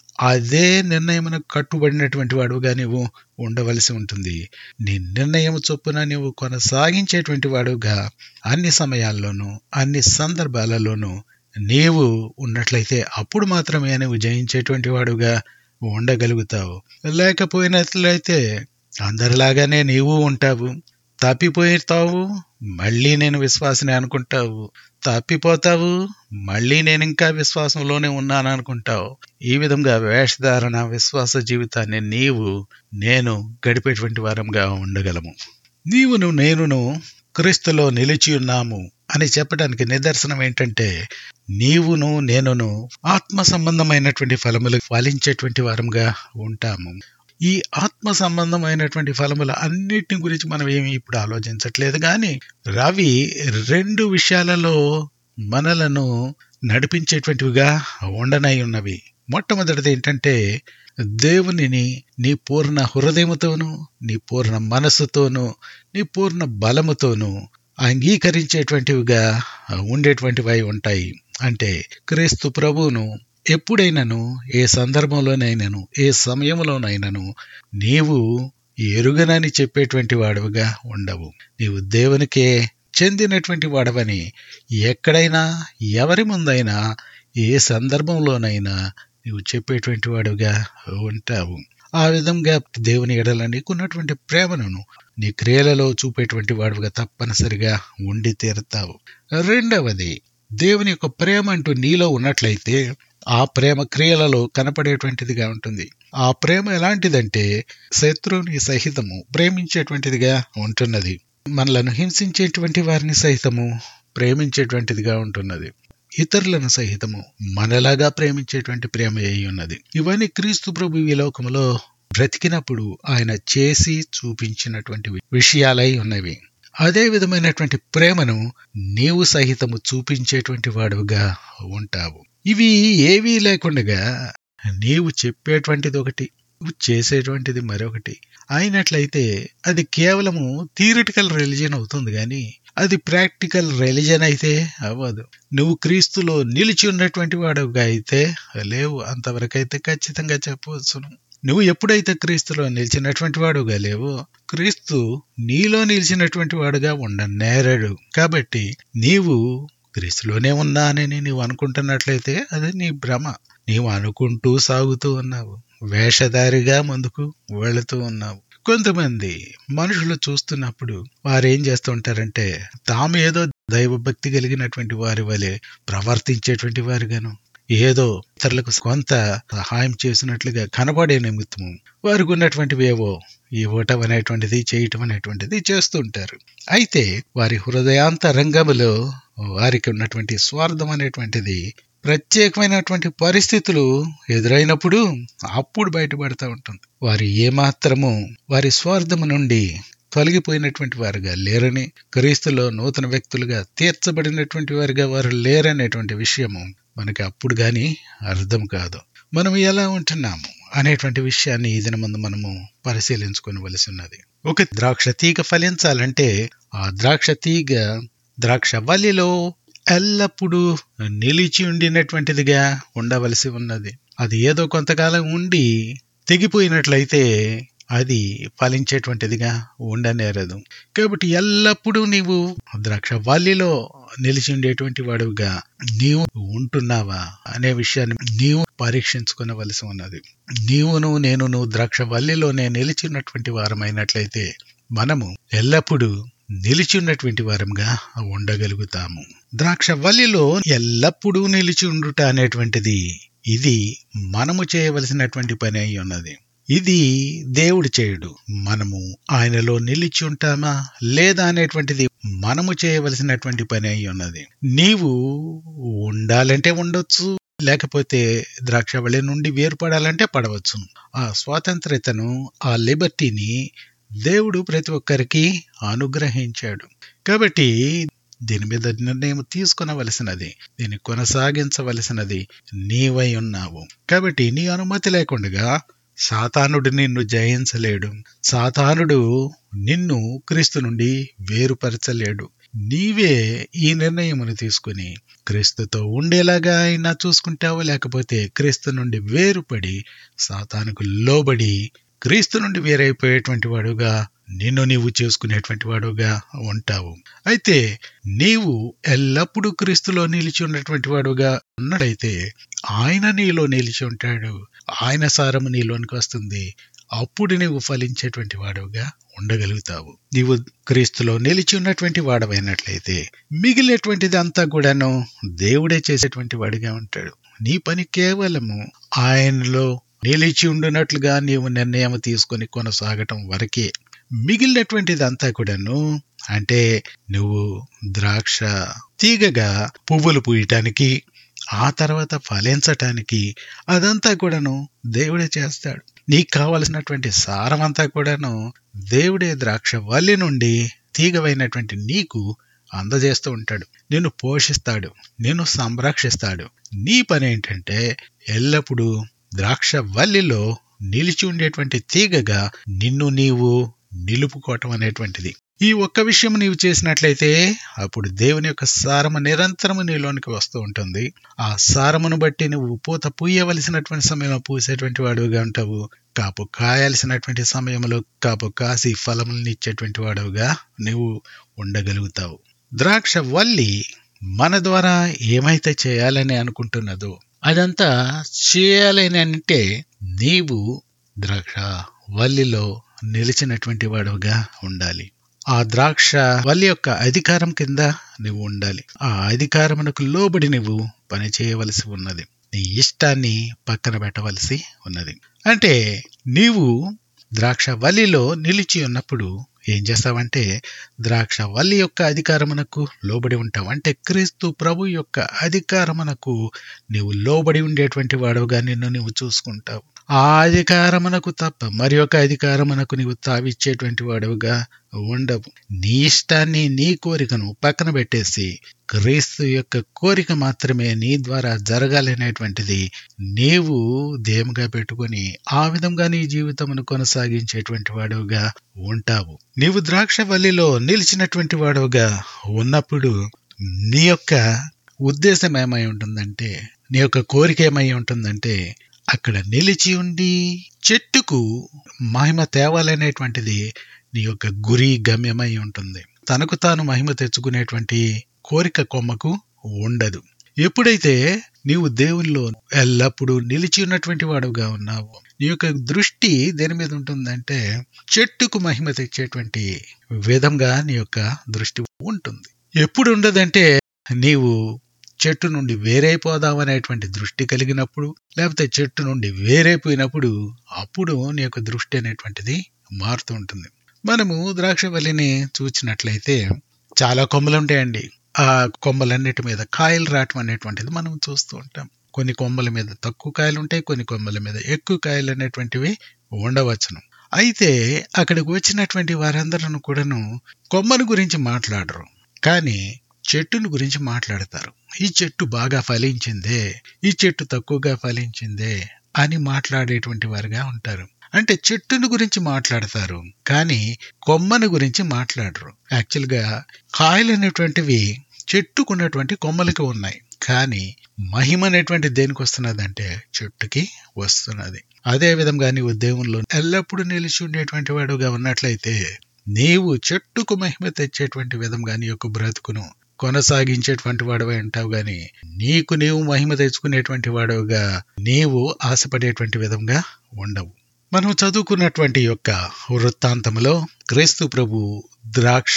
అదే నిర్ణయమును కట్టుబడినటువంటి వాడుగా నీవు ఉండవలసి ఉంటుంది నీ నిర్ణయం చొప్పున నీవు కొనసాగించేటువంటి వాడుగా అన్ని సమయాల్లోనూ అన్ని సందర్భాలలోనూ నీవు ఉన్నట్లయితే అప్పుడు మాత్రమే నువ్వు జయించేటువంటి వాడుగా ఉండగలుగుతావు లేకపోయినట్లయితే అందరిలాగానే నీవు ఉంటావు తప్పిపోతావు మళ్ళీ నేను విశ్వాసనే అనుకుంటావు తప్పిపోతావు మళ్ళీ నేను ఇంకా విశ్వాసంలోనే ఉన్నాను అనుకుంటావు ఈ విధంగా వేషధారణ విశ్వాస జీవితాన్ని నీవు నేను గడిపేటువంటి వారంగా ఉండగలము నీవును నేనును క్రీస్తులో నిలిచి ఉన్నాము అని చెప్పడానికి నిదర్శనం ఏంటంటే నీవును నేనును ఆత్మ సంబంధమైనటువంటి ఫలములు ఫలించేటువంటి వారంగా ఉంటాము ఈ ఆత్మ సంబంధమైనటువంటి ఫలముల అన్నిటిని గురించి మనం ఏమి ఇప్పుడు ఆలోచించట్లేదు కానీ రవి రెండు విషయాలలో మనలను నడిపించేటువంటివిగా ఉండనై ఉన్నవి మొట్టమొదటిది ఏంటంటే దేవునిని నీ పూర్ణ హృదయముతోనూ నీ పూర్ణ మనస్సుతోనూ నీ పూర్ణ బలముతోనూ అంగీకరించేటువంటివిగా ఉండేటువంటివై ఉంటాయి అంటే క్రీస్తు ప్రభువును ఎప్పుడైనాను ఏ సందర్భంలోనైనాను ఏ సమయంలోనైనాను నీవు ఎరుగనని చెప్పేటువంటి వాడుగా ఉండవు నీవు దేవునికే చెందినటువంటి వాడవని ఎక్కడైనా ఎవరి ముందైనా ఏ సందర్భంలోనైనా నీవు చెప్పేటువంటి వాడుగా ఉంటావు ఆ విధంగా దేవుని ఎడల నీకున్నటువంటి ప్రేమను నీ క్రియలలో చూపేటువంటి వాడుగా తప్పనిసరిగా ఉండి తీరుతావు రెండవది దేవుని యొక్క ప్రేమ అంటూ నీలో ఉన్నట్లయితే ఆ ప్రేమ క్రియలలో కనపడేటువంటిదిగా ఉంటుంది ఆ ప్రేమ ఎలాంటిదంటే శత్రువుని సహితము ప్రేమించేటువంటిదిగా ఉంటున్నది మనలను హింసించేటువంటి వారిని సహితము ప్రేమించేటువంటిదిగా ఉంటున్నది ఇతరులను సహితము మనలాగా ప్రేమించేటువంటి ప్రేమ అయి ఉన్నది ఇవన్నీ క్రీస్తు ప్రభు ఈ లోకములో బ్రతికినప్పుడు ఆయన చేసి చూపించినటువంటి విషయాలై ఉన్నవి అదే విధమైనటువంటి ప్రేమను నీవు సహితము చూపించేటువంటి వాడుగా ఉంటావు ఇవి ఏవీ లేకుండా నీవు చెప్పేటువంటిది ఒకటి నువ్వు చేసేటువంటిది మరొకటి అయినట్లయితే అది కేవలము థియరిటికల్ రిలిజన్ అవుతుంది కానీ అది ప్రాక్టికల్ రిలిజన్ అయితే అవ్వదు నువ్వు క్రీస్తులో నిలిచి ఉన్నటువంటి వాడుగా అయితే లేవు అంతవరకైతే ఖచ్చితంగా చెప్పవచ్చును నువ్వు ఎప్పుడైతే క్రీస్తులో నిలిచినటువంటి వాడుగా లేవో క్రీస్తు నీలో నిలిచినటువంటి వాడుగా ఉండనేరడు కాబట్టి నీవు క్రీస్తులోనే ఉన్నానని నీవు అనుకుంటున్నట్లయితే అది నీ భ్రమ నీవు అనుకుంటూ సాగుతూ ఉన్నావు వేషధారిగా ముందుకు వెళుతూ ఉన్నావు కొంతమంది మనుషులు చూస్తున్నప్పుడు వారు ఏం చేస్తూ ఉంటారంటే తాము ఏదో దైవభక్తి కలిగినటువంటి వారి వలె ప్రవర్తించేటువంటి వారుగాను ఏదో ఇతరులకు కొంత సహాయం చేసినట్లుగా కనబడే నిమిత్తము వారికి ఉన్నటువంటివి ఏవో ఇవ్వటం అనేటువంటిది చేయటం అనేటువంటిది చేస్తుంటారు అయితే వారి హృదయాంతరంగములో వారికి ఉన్నటువంటి స్వార్థం అనేటువంటిది ప్రత్యేకమైనటువంటి పరిస్థితులు ఎదురైనప్పుడు అప్పుడు బయటపడతా ఉంటుంది వారు ఏమాత్రము వారి స్వార్థము నుండి తొలగిపోయినటువంటి వారుగా లేరని క్రీస్తులో నూతన వ్యక్తులుగా తీర్చబడినటువంటి వారుగా వారు లేరనేటువంటి విషయము మనకి అప్పుడు గాని అర్థం కాదు మనం ఎలా ఉంటున్నాము అనేటువంటి విషయాన్ని ఈ ముందు మనము పరిశీలించుకోవలసి ఉన్నది ఒక ద్రాక్ష తీగ ఫలించాలంటే ఆ ద్రాక్ష తీగ ద్రాక్ష వల్లిలో ఎల్లప్పుడూ నిలిచి ఉండినటువంటిదిగా ఉండవలసి ఉన్నది అది ఏదో కొంతకాలం ఉండి తెగిపోయినట్లయితే అది ఫలించేటువంటిదిగా ఉండనేరదు కాబట్టి ఎల్లప్పుడూ నీవు ద్రాక్ష వల్లిలో నిలిచి ఉండేటువంటి వాడుగా నీవు ఉంటున్నావా అనే విషయాన్ని నీవు పరీక్షించుకునవలసి ఉన్నది నీవును నేను ద్రాక్ష వల్లిలోనే నిలిచినటువంటి వారమైనట్లయితే మనము ఎల్లప్పుడూ నిలిచి ఉన్నటువంటి వారంగా ఉండగలుగుతాము ద్రాక్ష వల్లిలో ఎల్లప్పుడూ నిలిచి ఉండుట అనేటువంటిది ఇది మనము చేయవలసినటువంటి పని అయి ఉన్నది ఇది దేవుడు చేయుడు మనము ఆయనలో నిలిచి ఉంటామా లేదా అనేటువంటిది మనము చేయవలసినటువంటి పని అయి ఉన్నది నీవు ఉండాలంటే ఉండొచ్చు లేకపోతే ద్రాక్షవళి నుండి వేరుపడాలంటే పడవచ్చు ఆ స్వాతంత్రతను ఆ లిబర్టీని దేవుడు ప్రతి ఒక్కరికి అనుగ్రహించాడు కాబట్టి దీని మీద నిర్ణయం తీసుకునవలసినది దీన్ని కొనసాగించవలసినది నీవై ఉన్నావు కాబట్టి నీ అనుమతి లేకుండా సాతానుడు నిన్ను జయించలేడు సాతానుడు నిన్ను క్రీస్తు నుండి వేరుపరచలేడు నీవే ఈ నిర్ణయమును తీసుకుని క్రీస్తుతో ఉండేలాగా అయినా చూసుకుంటావో లేకపోతే క్రీస్తు నుండి వేరుపడి సాతానుకు లోబడి క్రీస్తు నుండి వేరైపోయేటువంటి వాడుగా నిన్ను నీవు చేసుకునేటువంటి వాడుగా ఉంటావు అయితే నీవు ఎల్లప్పుడూ క్రీస్తులో నిలిచి ఉన్నటువంటి వాడుగా ఉన్నట్లయితే ఆయన నీలో నిలిచి ఉంటాడు ఆయన సారము నీలోనికి వస్తుంది అప్పుడు నీవు ఫలించేటువంటి వాడుగా ఉండగలుగుతావు నీవు క్రీస్తులో నిలిచి ఉన్నటువంటి వాడవైనట్లయితే మిగిలినటువంటిది అంతా కూడాను దేవుడే చేసేటువంటి వాడిగా ఉంటాడు నీ పని కేవలము ఆయనలో నిలిచి ఉండునట్లుగా నీవు నిర్ణయం తీసుకొని కొనసాగటం వరకే మిగిలినటువంటిదంతా కూడాను అంటే నువ్వు ద్రాక్ష తీగగా పువ్వులు పూయటానికి ఆ తర్వాత ఫలించటానికి అదంతా కూడాను దేవుడే చేస్తాడు నీకు కావలసినటువంటి సారం అంతా కూడాను దేవుడే ద్రాక్ష వల్లి నుండి తీగవైనటువంటి నీకు అందజేస్తూ ఉంటాడు నిన్ను పోషిస్తాడు నిన్ను సంరక్షిస్తాడు నీ పని ఏంటంటే ఎల్లప్పుడూ ద్రాక్ష వల్లిలో నిలిచి ఉండేటువంటి తీగగా నిన్ను నీవు నిలుపుకోవటం అనేటువంటిది ఈ ఒక్క విషయం నీవు చేసినట్లయితే అప్పుడు దేవుని యొక్క సారము నిరంతరము నీలోనికి వస్తూ ఉంటుంది ఆ సారమును బట్టి నువ్వు పూత పూయవలసినటువంటి సమయంలో పూసేటువంటి వాడుగా ఉంటావు కాపు కాయాల్సినటువంటి సమయంలో కాపు కాసి ఫలములను ఇచ్చేటువంటి వాడుగా నువ్వు ఉండగలుగుతావు ద్రాక్ష వల్లి మన ద్వారా ఏమైతే చేయాలని అనుకుంటున్నదో అదంతా చేయాలని అంటే నీవు ద్రాక్ష వల్లిలో నిలిచినటువంటి వాడుగా ఉండాలి ఆ ద్రాక్ష వల్లి యొక్క అధికారం కింద నువ్వు ఉండాలి ఆ అధికారమునకు లోబడి నువ్వు పని చేయవలసి ఉన్నది నీ ఇష్టాన్ని పక్కన పెట్టవలసి ఉన్నది అంటే నీవు ద్రాక్ష వల్లిలో నిలిచి ఉన్నప్పుడు ఏం చేస్తావంటే ద్రాక్ష వల్లి యొక్క అధికారమునకు లోబడి ఉంటావు అంటే క్రీస్తు ప్రభు యొక్క అధికారమునకు నీవు లోబడి ఉండేటువంటి వాడుగా నిన్ను నువ్వు చూసుకుంటావు ఆ అధికారమునకు తప్ప మరి ఒక అధికారమునకు నీవు తావిచ్చేటువంటి వాడుగా ఉండవు నీ ఇష్టాన్ని నీ కోరికను పక్కన పెట్టేసి క్రీస్తు యొక్క కోరిక మాత్రమే నీ ద్వారా జరగాలనేటువంటిది నీవు దేముగా పెట్టుకుని ఆ విధంగా నీ జీవితమును కొనసాగించేటువంటి వాడుగా ఉంటావు నీవు ద్రాక్ష వల్లిలో నిలిచినటువంటి వాడుగా ఉన్నప్పుడు నీ యొక్క ఉద్దేశం ఏమై ఉంటుందంటే నీ యొక్క కోరిక ఏమై ఉంటుందంటే అక్కడ నిలిచి ఉండి చెట్టుకు మహిమ తేవాలనేటువంటిది నీ యొక్క గురి గమ్యమై ఉంటుంది తనకు తాను మహిమ తెచ్చుకునేటువంటి కోరిక కొమ్మకు ఉండదు ఎప్పుడైతే నీవు దేవునిలో ఎల్లప్పుడూ నిలిచి ఉన్నటువంటి వాడుగా ఉన్నావు నీ యొక్క దృష్టి దేని మీద ఉంటుందంటే చెట్టుకు మహిమ తెచ్చేటువంటి విధంగా నీ యొక్క దృష్టి ఉంటుంది ఎప్పుడు ఉండదంటే నీవు చెట్టు నుండి వేరైపోదాం అనేటువంటి దృష్టి కలిగినప్పుడు లేకపోతే చెట్టు నుండి వేరైపోయినప్పుడు అప్పుడు నీ యొక్క దృష్టి అనేటువంటిది మారుతూ ఉంటుంది మనము ద్రాక్షవల్లిని చూసినట్లయితే చాలా కొమ్మలు ఉంటాయండి ఆ కొమ్మలన్నిటి మీద కాయలు రావటం అనేటువంటిది మనం చూస్తూ ఉంటాం కొన్ని కొమ్మల మీద తక్కువ కాయలు ఉంటాయి కొన్ని కొమ్మల మీద ఎక్కువ కాయలు అనేటువంటివి ఉండవచ్చును అయితే అక్కడికి వచ్చినటువంటి వారందరూ కూడాను కొమ్మను గురించి మాట్లాడరు కానీ చెట్టును గురించి మాట్లాడతారు ఈ చెట్టు బాగా ఫలించిందే ఈ చెట్టు తక్కువగా ఫలించిందే అని మాట్లాడేటువంటి వారుగా ఉంటారు అంటే చెట్టును గురించి మాట్లాడతారు కానీ కొమ్మను గురించి మాట్లాడరు యాక్చువల్గా కాయలు అనేటువంటివి చెట్టుకున్నటువంటి కొమ్మలకి ఉన్నాయి కానీ మహిమ అనేటువంటి దేనికి వస్తున్నదంటే చెట్టుకి వస్తున్నది అదే విధంగా నీవు దేవునిలో ఎల్లప్పుడూ నిలిచి ఉండేటువంటి వాడుగా ఉన్నట్లయితే నీవు చెట్టుకు మహిమ తెచ్చేటువంటి విధంగా నీ యొక్క బ్రతుకును కొనసాగించేటువంటి వాడవై ఉంటావు గాని నీకు నీవు మహిమ తెచ్చుకునేటువంటి వాడవుగా నీవు ఆశపడేటువంటి విధంగా ఉండవు మనం చదువుకున్నటువంటి యొక్క వృత్తాంతంలో క్రీస్తు ప్రభు ద్రాక్ష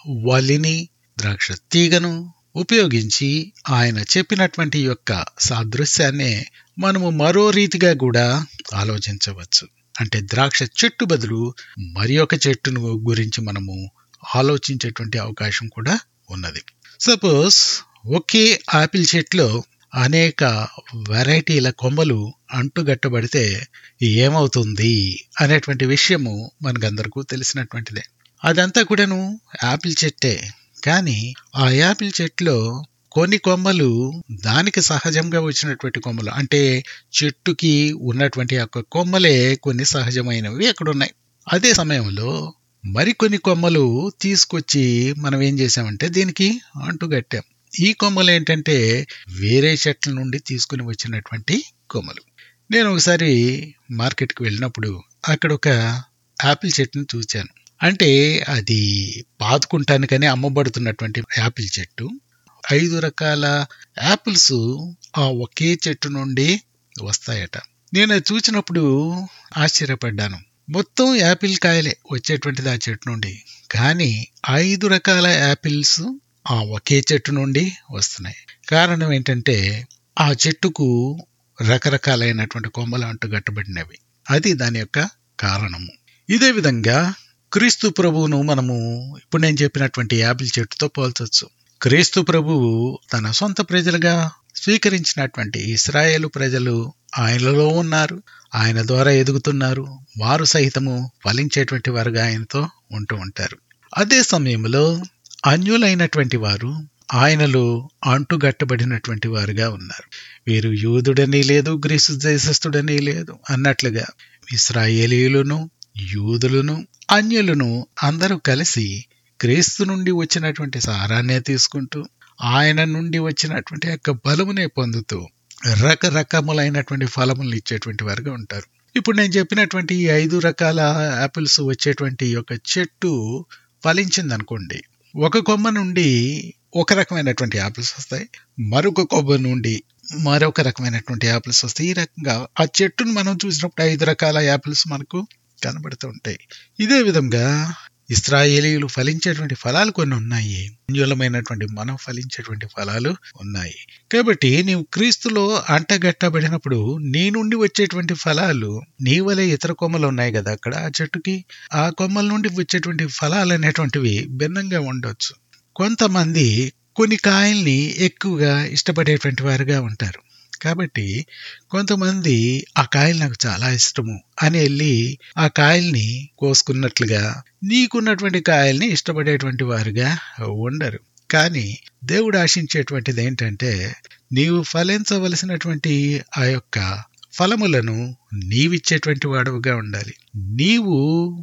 వలిని ద్రాక్ష తీగను ఉపయోగించి ఆయన చెప్పినటువంటి యొక్క సాదృశ్యాన్ని మనము మరో రీతిగా కూడా ఆలోచించవచ్చు అంటే ద్రాక్ష చెట్టు బదులు మరి ఒక చెట్టును గురించి మనము ఆలోచించేటువంటి అవకాశం కూడా ఉన్నది సపోజ్ ఒకే ఆపిల్ చెట్లో అనేక వెరైటీల కొమ్మలు అంటుగట్టబడితే ఏమవుతుంది అనేటువంటి విషయము మనకందరికీ తెలిసినటువంటిదే అదంతా కూడాను యాపిల్ చెట్టే కానీ ఆ యాపిల్ చెట్లో కొన్ని కొమ్మలు దానికి సహజంగా వచ్చినటువంటి కొమ్మలు అంటే చెట్టుకి ఉన్నటువంటి యొక్క కొమ్మలే కొన్ని సహజమైనవి అక్కడ ఉన్నాయి అదే సమయంలో మరికొన్ని కొమ్మలు తీసుకొచ్చి మనం ఏం చేసామంటే దీనికి అంటుగట్టాం ఈ కొమ్మలు ఏంటంటే వేరే చెట్ల నుండి తీసుకుని వచ్చినటువంటి కొమ్మలు నేను ఒకసారి మార్కెట్కి వెళ్ళినప్పుడు అక్కడ ఒక యాపిల్ చెట్టును చూశాను అంటే అది పాతుకుంటానికని అమ్మబడుతున్నటువంటి యాపిల్ చెట్టు ఐదు రకాల యాపిల్స్ ఆ ఒకే చెట్టు నుండి వస్తాయట నేను అది చూసినప్పుడు ఆశ్చర్యపడ్డాను మొత్తం యాపిల్ కాయలే వచ్చేటువంటిది ఆ చెట్టు నుండి కానీ ఐదు రకాల యాపిల్స్ ఆ ఒకే చెట్టు నుండి వస్తున్నాయి కారణం ఏంటంటే ఆ చెట్టుకు రకరకాలైనటువంటి కొమ్మలు అంటుగట్టబడినవి అది దాని యొక్క కారణము ఇదే విధంగా క్రీస్తు ప్రభువును మనము ఇప్పుడు నేను చెప్పినటువంటి యాపిల్ చెట్టుతో పోల్చొచ్చు క్రీస్తు ప్రభువు తన సొంత ప్రజలుగా స్వీకరించినటువంటి ఇస్రాయేలు ప్రజలు ఆయనలో ఉన్నారు ఆయన ద్వారా ఎదుగుతున్నారు వారు సహితము ఫలించేటువంటి వారుగా ఆయనతో ఉంటూ ఉంటారు అదే సమయంలో అన్యులైనటువంటి వారు ఆయనలో అంటుగట్టబడినటువంటి వారుగా ఉన్నారు వీరు యూదుడని లేదు గ్రీసు దేశస్థుడని లేదు అన్నట్లుగా ఇస్రాయేలీయులను యూదులను అన్యులను అందరూ కలిసి క్రీస్తు నుండి వచ్చినటువంటి సారాన్నే తీసుకుంటూ ఆయన నుండి వచ్చినటువంటి యొక్క బలమునే పొందుతూ రకరకములైనటువంటి ఫలములు ఇచ్చేటువంటి వారుగా ఉంటారు ఇప్పుడు నేను చెప్పినటువంటి ఈ ఐదు రకాల యాపిల్స్ వచ్చేటువంటి యొక్క చెట్టు ఫలించింది అనుకోండి ఒక కొమ్మ నుండి ఒక రకమైనటువంటి యాపిల్స్ వస్తాయి మరొక కొమ్మ నుండి మరొక రకమైనటువంటి యాపిల్స్ వస్తాయి ఈ రకంగా ఆ చెట్టును మనం చూసినప్పుడు ఐదు రకాల యాపిల్స్ మనకు కనబడుతూ ఉంటాయి ఇదే విధంగా ఇస్రాయేలీలు ఫలించేటువంటి ఫలాలు కొన్ని ఉన్నాయి అన్యులమైనటువంటి మనం ఫలించేటువంటి ఫలాలు ఉన్నాయి కాబట్టి నీవు క్రీస్తులో అంటగట్టబడినప్పుడు నీ నుండి వచ్చేటువంటి ఫలాలు నీ వలె ఇతర కొమ్మలు ఉన్నాయి కదా అక్కడ ఆ చెట్టుకి ఆ కొమ్మల నుండి వచ్చేటువంటి ఫలాలు అనేటువంటివి భిన్నంగా ఉండొచ్చు కొంతమంది కొన్ని కాయల్ని ఎక్కువగా ఇష్టపడేటువంటి వారుగా ఉంటారు కాబట్టి కొంతమంది ఆ కాయలు నాకు చాలా ఇష్టము అని వెళ్ళి ఆ కాయల్ని కోసుకున్నట్లుగా నీకున్నటువంటి కాయల్ని ఇష్టపడేటువంటి వారుగా ఉండరు కానీ దేవుడు ఆశించేటువంటిది ఏంటంటే నీవు ఫలించవలసినటువంటి ఆ యొక్క ఫలములను నీవిచ్చేటువంటి వాడుగా ఉండాలి నీవు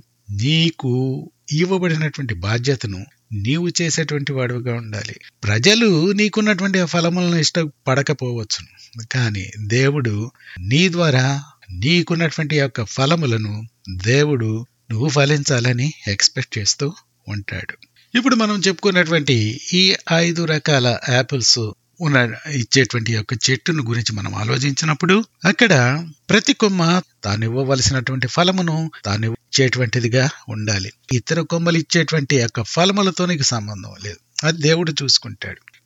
నీకు ఇవ్వబడినటువంటి బాధ్యతను నీవు చేసేటువంటి వాడుగా ఉండాలి ప్రజలు నీకున్నటువంటి ఆ ఫలములను ఇష్టపడకపోవచ్చు కానీ దేవుడు నీ ద్వారా నీకున్నటువంటి యొక్క ఫలములను దేవుడు నువ్వు ఫలించాలని ఎక్స్పెక్ట్ చేస్తూ ఉంటాడు ఇప్పుడు మనం చెప్పుకున్నటువంటి ఈ ఐదు రకాల యాపిల్స్ ఉన్న ఇచ్చేటువంటి యొక్క చెట్టును గురించి మనం ఆలోచించినప్పుడు అక్కడ ప్రతి కొమ్మ తాను ఇవ్వవలసినటువంటి ఫలమును తాను ఇచ్చేటువంటిదిగా ఉండాలి ఇతర కొమ్మలు ఇచ్చేటువంటి యొక్క ఫలములతో నీకు సంబంధం లేదు అది దేవుడు చూసుకుంటాడు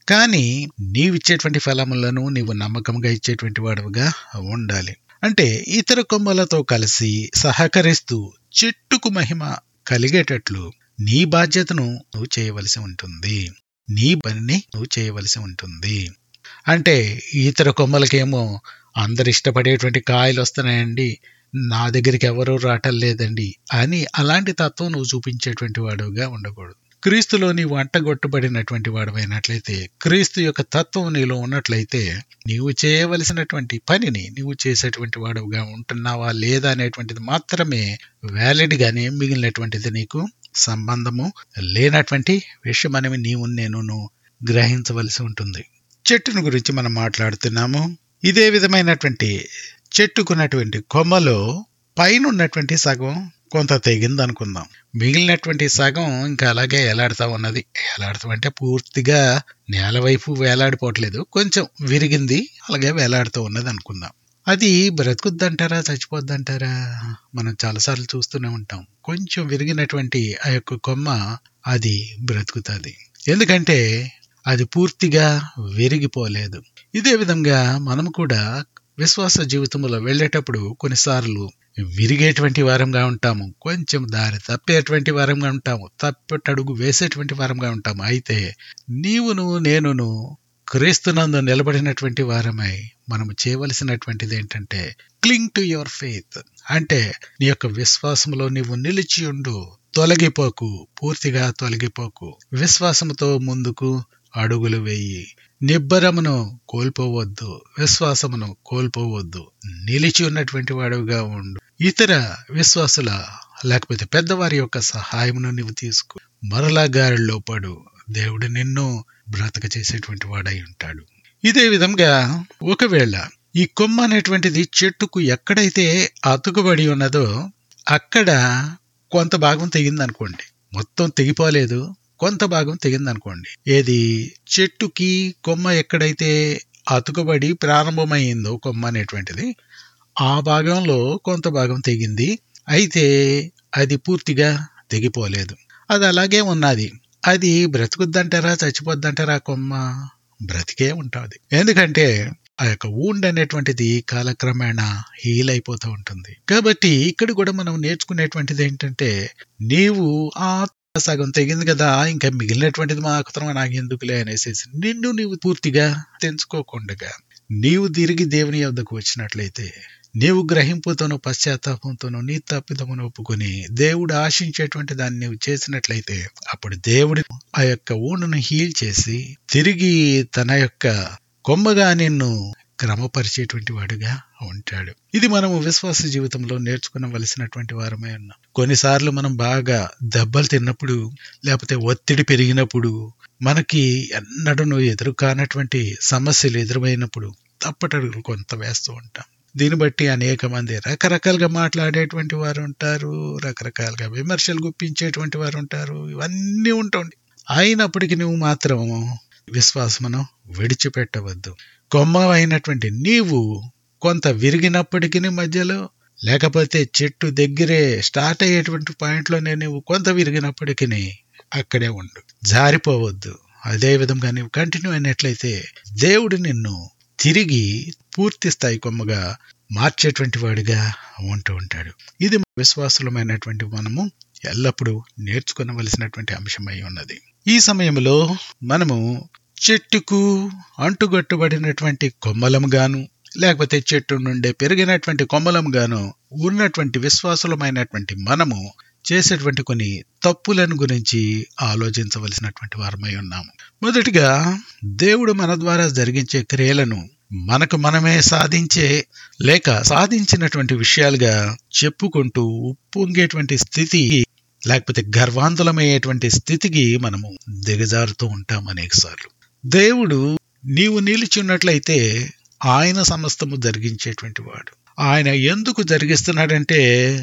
కానీ నీవిచ్చేటువంటి ఫలములను నీవు నమ్మకంగా ఇచ్చేటువంటి వాడుగా ఉండాలి అంటే ఇతర కొమ్మలతో కలిసి సహకరిస్తూ చెట్టుకు మహిమ కలిగేటట్లు నీ బాధ్యతను నువ్వు చేయవలసి ఉంటుంది నీ పనిని నువ్వు చేయవలసి ఉంటుంది అంటే ఇతర కొమ్మలకేమో అందరు ఇష్టపడేటువంటి కాయలు వస్తున్నాయండి నా దగ్గరికి ఎవరూ రావటం లేదండి అని అలాంటి తత్వం నువ్వు చూపించేటువంటి వాడుగా ఉండకూడదు క్రీస్తులో నీవు అంటగొట్టబడినటువంటి వాడమైనట్లయితే క్రీస్తు యొక్క తత్వం నీలో ఉన్నట్లయితే నీవు చేయవలసినటువంటి పనిని నీవు చేసేటువంటి వాడుగా ఉంటున్నావా లేదా అనేటువంటిది మాత్రమే వ్యాలిడ్ గానే మిగిలినటువంటిది నీకు సంబంధము లేనటువంటి విషయం అనేవి నీవు నేను గ్రహించవలసి ఉంటుంది చెట్టును గురించి మనం మాట్లాడుతున్నాము ఇదే విధమైనటువంటి చెట్టుకున్నటువంటి కొమ్మలో పైన ఉన్నటువంటి సగం కొంత తెగింది అనుకుందాం మిగిలినటువంటి సగం ఇంకా అలాగే వేలాడుతా ఉన్నది వేలాడుతూ అంటే పూర్తిగా నేల వైపు వేలాడిపోవట్లేదు కొంచెం విరిగింది అలాగే వేలాడుతూ ఉన్నది అనుకుందాం అది బ్రతుకుద్దంటారా చచ్చిపోద్దంటారా మనం చాలాసార్లు చూస్తూనే ఉంటాం కొంచెం విరిగినటువంటి ఆ యొక్క కొమ్మ అది బ్రతుకుతుంది ఎందుకంటే అది పూర్తిగా విరిగిపోలేదు ఇదే విధంగా మనం కూడా విశ్వాస జీవితంలో వెళ్ళేటప్పుడు కొన్నిసార్లు విరిగేటువంటి వారంగా ఉంటాము కొంచెం దారి తప్పేటువంటి వారంగా ఉంటాము తప్పటడుగు వేసేటువంటి వారంగా ఉంటాము అయితే నీవును నేనును క్రీస్తునందు నిలబడినటువంటి వారమై మనము చేయవలసినటువంటిది ఏంటంటే క్లింగ్ టు యువర్ ఫెయిత్ అంటే నీ యొక్క విశ్వాసంలో నీవు నిలిచి ఉండు తొలగిపోకు పూర్తిగా తొలగిపోకు విశ్వాసంతో ముందుకు అడుగులు వేయి నిబ్బరమును కోల్పోవద్దు విశ్వాసమును కోల్పోవద్దు నిలిచి ఉన్నటువంటి వాడుగా ఉండు ఇతర విశ్వాసుల లేకపోతే పెద్దవారి యొక్క సహాయమును నీవు తీసుకో మరలా గారిలో పడు దేవుడు నిన్ను బ్రతక చేసేటువంటి వాడై ఉంటాడు ఇదే విధంగా ఒకవేళ ఈ కొమ్మ అనేటువంటిది చెట్టుకు ఎక్కడైతే అతుకుబడి ఉన్నదో అక్కడ కొంత భాగం తెగిందనుకోండి మొత్తం తెగిపోలేదు కొంత భాగం తెగిందనుకోండి ఏది చెట్టుకి కొమ్మ ఎక్కడైతే అతుకుబడి ప్రారంభమైందో కొమ్మ అనేటువంటిది ఆ భాగంలో కొంత భాగం తెగింది అయితే అది పూర్తిగా తెగిపోలేదు అది అలాగే ఉన్నది అది బ్రతుకుద్దంటారా చచ్చిపోద్దంటారా కొమ్మ బ్రతికే ఉంటుంది ఎందుకంటే ఆ యొక్క ఊండ్ అనేటువంటిది కాలక్రమేణా హీల్ అయిపోతూ ఉంటుంది కాబట్టి ఇక్కడ కూడా మనం నేర్చుకునేటువంటిది ఏంటంటే నీవు ఆ సగం తెగింది కదా ఇంకా మిగిలినటువంటిది మాత్రం నాకు ఎందుకులే అనేసి నిన్ను నీవు పూర్తిగా తెంచుకోకుండా నీవు తిరిగి దేవుని యొద్దకు వచ్చినట్లయితే నీవు గ్రహింపుతోనూ పశ్చాత్తాపంతోనూ నీ తప్పిదమును ఒప్పుకొని దేవుడు ఆశించేటువంటి దాన్ని నీవు చేసినట్లయితే అప్పుడు దేవుడు ఆ యొక్క ఊనును హీల్ చేసి తిరిగి తన యొక్క కొమ్మగా నిన్ను క్రమపరిచేటువంటి వాడుగా ఉంటాడు ఇది మనము విశ్వాస జీవితంలో నేర్చుకునవలసినటువంటి వారమే ఉన్నాం కొన్నిసార్లు మనం బాగా దెబ్బలు తిన్నప్పుడు లేకపోతే ఒత్తిడి పెరిగినప్పుడు మనకి ఎన్నడూ ఎదురు కానటువంటి సమస్యలు ఎదురైనప్పుడు తప్పటడుగులు కొంత వేస్తూ ఉంటాం దీన్ని బట్టి అనేక మంది రకరకాలుగా మాట్లాడేటువంటి వారు ఉంటారు రకరకాలుగా విమర్శలు గుప్పించేటువంటి వారు ఉంటారు ఇవన్నీ ఉంటుంది అయినప్పటికీ నువ్వు మాత్రం విశ్వాసమును విడిచిపెట్టవద్దు కొమ్మ అయినటువంటి నీవు కొంత విరిగినప్పటికీ మధ్యలో లేకపోతే చెట్టు దగ్గరే స్టార్ట్ అయ్యేటువంటి పాయింట్లోనే నువ్వు కొంత విరిగినప్పటికీ అక్కడే ఉండు జారిపోవద్దు అదే విధంగా నీవు కంటిన్యూ అయినట్లయితే దేవుడు నిన్ను తిరిగి పూర్తి స్థాయి కొమ్మగా మార్చేటువంటి వాడిగా ఉంటూ ఉంటాడు ఇది విశ్వాసులమైనటువంటి మనము ఎల్లప్పుడూ నేర్చుకునవలసినటువంటి అంశమై ఉన్నది ఈ సమయంలో మనము చెట్టుకు అంటుగట్టుబడినటువంటి కొమ్మలం గాను లేకపోతే చెట్టు నుండే పెరిగినటువంటి కొమ్మలం గాను ఉన్నటువంటి విశ్వాసులమైనటువంటి మనము చేసేటువంటి కొన్ని తప్పులను గురించి ఆలోచించవలసినటువంటి వారమై ఉన్నాము మొదటిగా దేవుడు మన ద్వారా జరిగించే క్రియలను మనకు మనమే సాధించే లేక సాధించినటువంటి విషయాలుగా చెప్పుకుంటూ ఉప్పొంగేటువంటి స్థితి లేకపోతే గర్వాంతులమయ్యేటువంటి స్థితికి మనము దిగజారుతూ ఉంటాం అనేకసార్లు దేవుడు నీవు నిలిచున్నట్లయితే ఆయన సమస్తము జరిగించేటువంటి వాడు ఆయన ఎందుకు జరిగిస్తున్నాడంటే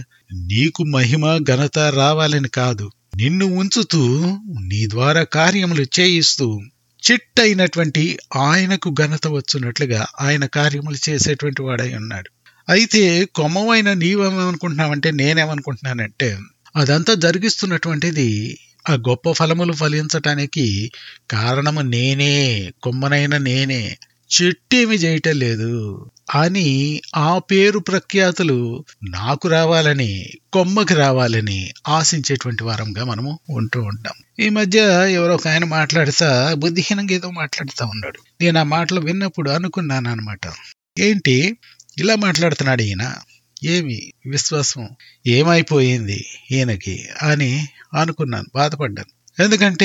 నీకు మహిమ ఘనత రావాలని కాదు నిన్ను ఉంచుతూ నీ ద్వారా కార్యములు చేయిస్తూ చిట్టయినటువంటి ఆయనకు ఘనత వచ్చినట్లుగా ఆయన కార్యములు చేసేటువంటి వాడై ఉన్నాడు అయితే కొమ్మమైన నీవేమనుకుంటున్నావంటే నేనేమనుకుంటున్నానంటే అదంతా జరిగిస్తున్నటువంటిది ఆ గొప్ప ఫలములు ఫలించటానికి కారణము నేనే కొమ్మనైన నేనే చెట్టేమి చేయటం లేదు అని ఆ పేరు ప్రఖ్యాతులు నాకు రావాలని కొమ్మకి రావాలని ఆశించేటువంటి వారంగా మనము ఉంటూ ఉంటాం ఈ మధ్య ఎవరో ఒక ఆయన మాట్లాడుతా బుద్ధిహీనంగా ఏదో మాట్లాడుతూ ఉన్నాడు నేను ఆ మాటలు విన్నప్పుడు అనుకున్నాను అనమాట ఏంటి ఇలా మాట్లాడుతున్నాడు ఈయన ఏమి విశ్వాసం ఏమైపోయింది ఈయనకి అని అనుకున్నాను బాధపడ్డాను ఎందుకంటే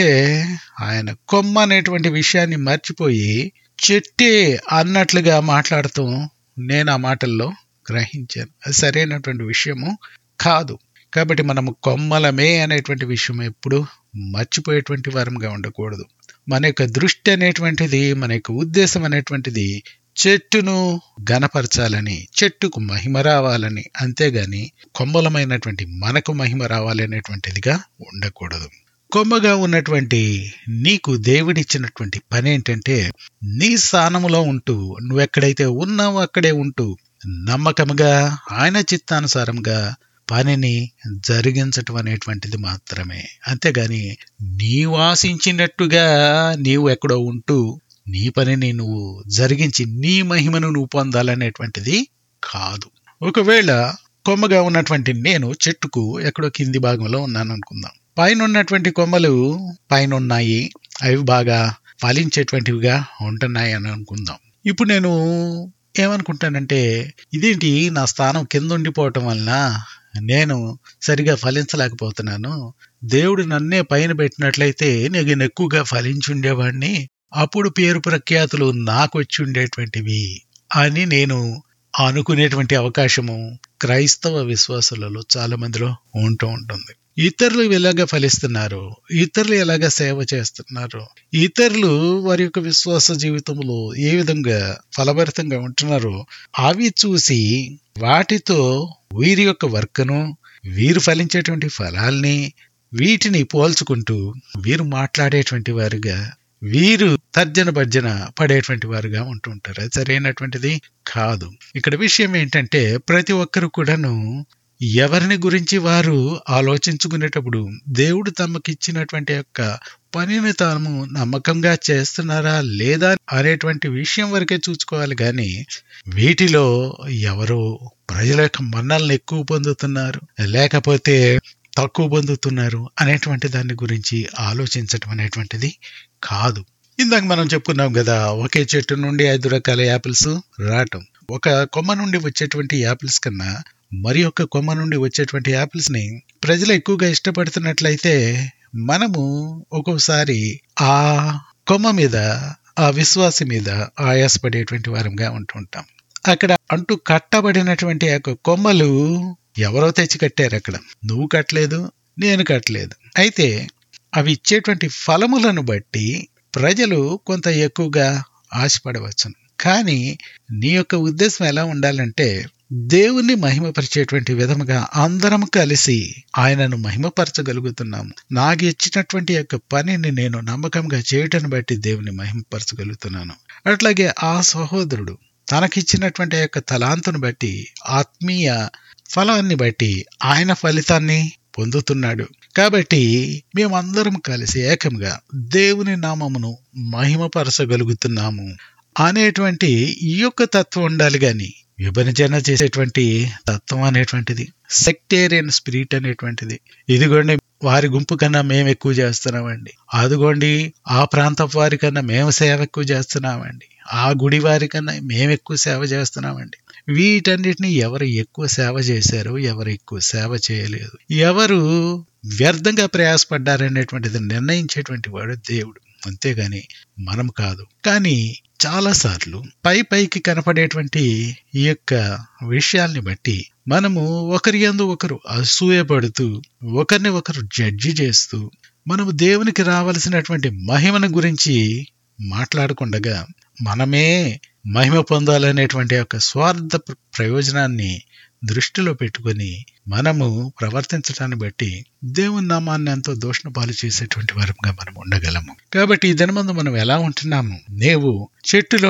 ఆయన కొమ్మ అనేటువంటి విషయాన్ని మర్చిపోయి చెట్టే అన్నట్లుగా మాట్లాడుతూ నేను ఆ మాటల్లో గ్రహించాను అది సరైనటువంటి విషయము కాదు కాబట్టి మనము కొమ్మలమే అనేటువంటి విషయం ఎప్పుడు మర్చిపోయేటువంటి వారంగా ఉండకూడదు మన యొక్క దృష్టి అనేటువంటిది మన యొక్క ఉద్దేశం అనేటువంటిది చెట్టును గనపరచాలని చెట్టుకు మహిమ రావాలని అంతేగాని కొమ్మలమైనటువంటి మనకు మహిమ రావాలి అనేటువంటిదిగా ఉండకూడదు కొమ్మగా ఉన్నటువంటి నీకు దేవుడిచ్చినటువంటి పని ఏంటంటే నీ స్థానములో ఉంటూ నువ్వెక్కడైతే ఉన్నావో అక్కడే ఉంటూ నమ్మకముగా ఆయన చిత్తానుసారంగా పనిని జరిగించటం అనేటువంటిది మాత్రమే అంతేగాని నీవు ఆశించినట్టుగా నీవు ఎక్కడో ఉంటూ నీ పనిని నువ్వు జరిగించి నీ మహిమను నువ్వు పొందాలనేటువంటిది కాదు ఒకవేళ కొమ్మగా ఉన్నటువంటి నేను చెట్టుకు ఎక్కడో కింది భాగంలో ఉన్నాను అనుకుందాం పైన ఉన్నటువంటి కొమ్మలు పైన ఉన్నాయి అవి బాగా ఫలించేటువంటివిగా ఉంటున్నాయి అని అనుకుందాం ఇప్పుడు నేను ఏమనుకుంటానంటే ఇదేంటి నా స్థానం కింద ఉండిపోవటం వలన నేను సరిగా ఫలించలేకపోతున్నాను దేవుడు నన్నే పైన పెట్టినట్లయితే నేను ఎక్కువగా ఫలించి ఉండేవాడిని అప్పుడు పేరు ప్రఖ్యాతులు నాకు వచ్చి ఉండేటువంటివి అని నేను అనుకునేటువంటి అవకాశము క్రైస్తవ విశ్వాసులలో చాలా మందిలో ఉంటూ ఉంటుంది ఇతరులు ఎలాగ ఫలిస్తున్నారు ఇతరులు ఎలాగ సేవ చేస్తున్నారు ఇతరులు వారి యొక్క విశ్వాస జీవితంలో ఏ విధంగా ఫలభరితంగా ఉంటున్నారో అవి చూసి వాటితో వీరి యొక్క వర్క్ను వీరు ఫలించేటువంటి ఫలాల్ని వీటిని పోల్చుకుంటూ వీరు మాట్లాడేటువంటి వారుగా వీరు తర్జన భర్జన పడేటువంటి వారుగా ఉంటుంటారు అది సరైనటువంటిది కాదు ఇక్కడ విషయం ఏంటంటే ప్రతి ఒక్కరు కూడాను ఎవరిని గురించి వారు ఆలోచించుకునేటప్పుడు దేవుడు తమకిచ్చినటువంటి యొక్క పనిని తాము నమ్మకంగా చేస్తున్నారా లేదా అనేటువంటి విషయం వరకే చూసుకోవాలి కానీ వీటిలో ఎవరు ప్రజల యొక్క మన్నల్ని ఎక్కువ పొందుతున్నారు లేకపోతే తక్కువ పొందుతున్నారు అనేటువంటి దాని గురించి ఆలోచించటం అనేటువంటిది కాదు ఇందాక మనం చెప్పుకున్నాం కదా ఒకే చెట్టు నుండి ఐదు రకాల యాపిల్స్ రావటం ఒక కొమ్మ నుండి వచ్చేటువంటి యాపిల్స్ కన్నా మరి ఒక కొమ్మ నుండి వచ్చేటువంటి యాపిల్స్ ని ప్రజలు ఎక్కువగా ఇష్టపడుతున్నట్లయితే మనము ఒక్కోసారి ఆ కొమ్మ మీద ఆ విశ్వాసి మీద ఆయాసపడేటువంటి వారంగా ఉంటుంటాం అక్కడ అంటూ కట్టబడినటువంటి ఆ యొక్క కొమ్మలు ఎవరో తెచ్చి కట్టారు అక్కడ నువ్వు కట్టలేదు నేను కట్టలేదు అయితే అవి ఇచ్చేటువంటి ఫలములను బట్టి ప్రజలు కొంత ఎక్కువగా ఆశపడవచ్చును కానీ నీ యొక్క ఉద్దేశం ఎలా ఉండాలంటే దేవుణ్ణి మహిమపరిచేటువంటి విధముగా అందరం కలిసి ఆయనను మహిమపరచగలుగుతున్నాము నాకు ఇచ్చినటువంటి యొక్క పనిని నేను నమ్మకంగా చేయటం బట్టి దేవుని మహిమపరచగలుగుతున్నాను అట్లాగే ఆ సహోదరుడు తనకిచ్చినటువంటి యొక్క తలాంతును బట్టి ఆత్మీయ ఫలాన్ని బట్టి ఆయన ఫలితాన్ని పొందుతున్నాడు కాబట్టి మేమందరం కలిసి ఏకంగా దేవుని నామమును మహిమపరచగలుగుతున్నాము అనేటువంటి ఈ యొక్క తత్వం ఉండాలి గాని విభజన చేసేటువంటి తత్వం అనేటువంటిది సెక్టేరియన్ స్పిరిట్ అనేటువంటిది ఇదిగోండి వారి గుంపు కన్నా మేము ఎక్కువ చేస్తున్నామండి అదిగోండి ఆ ప్రాంతం వారి కన్నా మేము సేవ ఎక్కువ చేస్తున్నామండి ఆ గుడి వారి కన్నా మేము ఎక్కువ సేవ చేస్తున్నామండి వీటన్నిటిని ఎవరు ఎక్కువ సేవ చేశారు ఎవరు ఎక్కువ సేవ చేయలేదు ఎవరు వ్యర్థంగా ప్రయాసపడ్డారనేటువంటిది నిర్ణయించేటువంటి వాడు దేవుడు అంతేగాని మనం కాదు కానీ చాలాసార్లు పై పైకి కనపడేటువంటి ఈ యొక్క విషయాల్ని బట్టి మనము ఒకరి యందు ఒకరు అసూయపడుతూ ఒకరిని ఒకరు జడ్జి చేస్తూ మనము దేవునికి రావలసినటువంటి మహిమను గురించి మాట్లాడకుండగా మనమే మహిమ పొందాలనేటువంటి యొక్క స్వార్థ ప్ర- ప్రయోజనాన్ని దృష్టిలో పెట్టుకొని మనము ప్రవర్తించడాన్ని బట్టి దేవుని నామాన్ని ఎంతో దోషణ పాలు చేసేటువంటి వారంగా మనం ఉండగలము కాబట్టి ఈ దినమందు మనం ఎలా ఉంటున్నాము నీవు చెట్టులో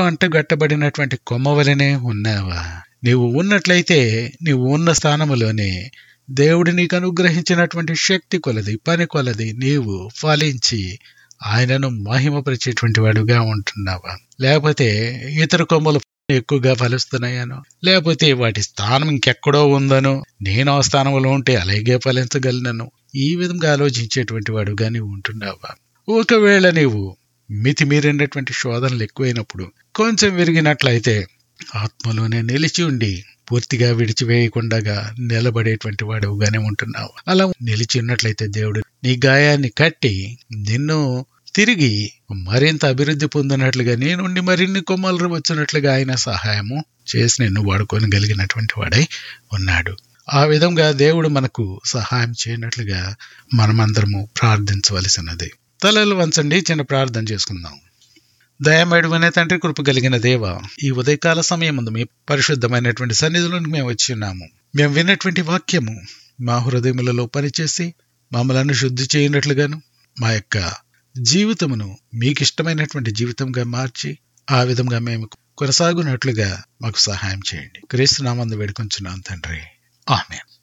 అంటగట్టబడినటువంటి కొమ్మ వలనే ఉన్నావా నీవు ఉన్నట్లయితే నీవు ఉన్న స్థానములోనే దేవుడు నీకు అనుగ్రహించినటువంటి శక్తి కొలది పని కొలది నీవు ఫలించి ఆయనను మహిమపరిచేటువంటి వాడుగా ఉంటున్నావా లేకపోతే ఇతర కొమ్మలు ఎక్కువగా ఫలిస్తున్నాయనో లేకపోతే వాటి స్థానం ఇంకెక్కడో ఉందనో నేను ఆ స్థానంలో ఉంటే అలాగే ఫలించగలనను ఈ విధంగా ఆలోచించేటువంటి వాడుగా నీవు ఉంటున్నావా ఒకవేళ నీవు మితిమీరినటువంటి శోధనలు ఎక్కువైనప్పుడు కొంచెం విరిగినట్లయితే ఆత్మలోనే నిలిచి ఉండి పూర్తిగా విడిచివేయకుండా నిలబడేటువంటి వాడుగానే ఉంటున్నావు అలా నిలిచి ఉన్నట్లయితే దేవుడు నీ గాయాన్ని కట్టి నిన్ను తిరిగి మరింత అభివృద్ధి పొందినట్లుగా నీ నుండి మరిన్ని కొమ్మలు వచ్చినట్లుగా ఆయన సహాయము చేసి నిన్ను వాడుకొని గలిగినటువంటి వాడై ఉన్నాడు ఆ విధంగా దేవుడు మనకు సహాయం చేయనట్లుగా మనమందరము ప్రార్థించవలసినది తలలు వంచండి చిన్న ప్రార్థన చేసుకుందాం దయమేడు వినే తండ్రి కృప కలిగిన దేవ ఈ ఉదయకాల సమయముందు మీ పరిశుద్ధమైనటువంటి సన్నిధిలోకి మేము వచ్చి ఉన్నాము మేము విన్నటువంటి వాక్యము మా హృదయములలో పనిచేసి మమ్మలను శుద్ధి చేయనట్లుగాను మా యొక్క జీవితమును మీకు ఇష్టమైనటువంటి జీవితంగా మార్చి ఆ విధంగా మేము కొనసాగునట్లుగా మాకు సహాయం చేయండి క్రీస్తునామందు వేడుకొంచున్నాం తండ్రి ఆమె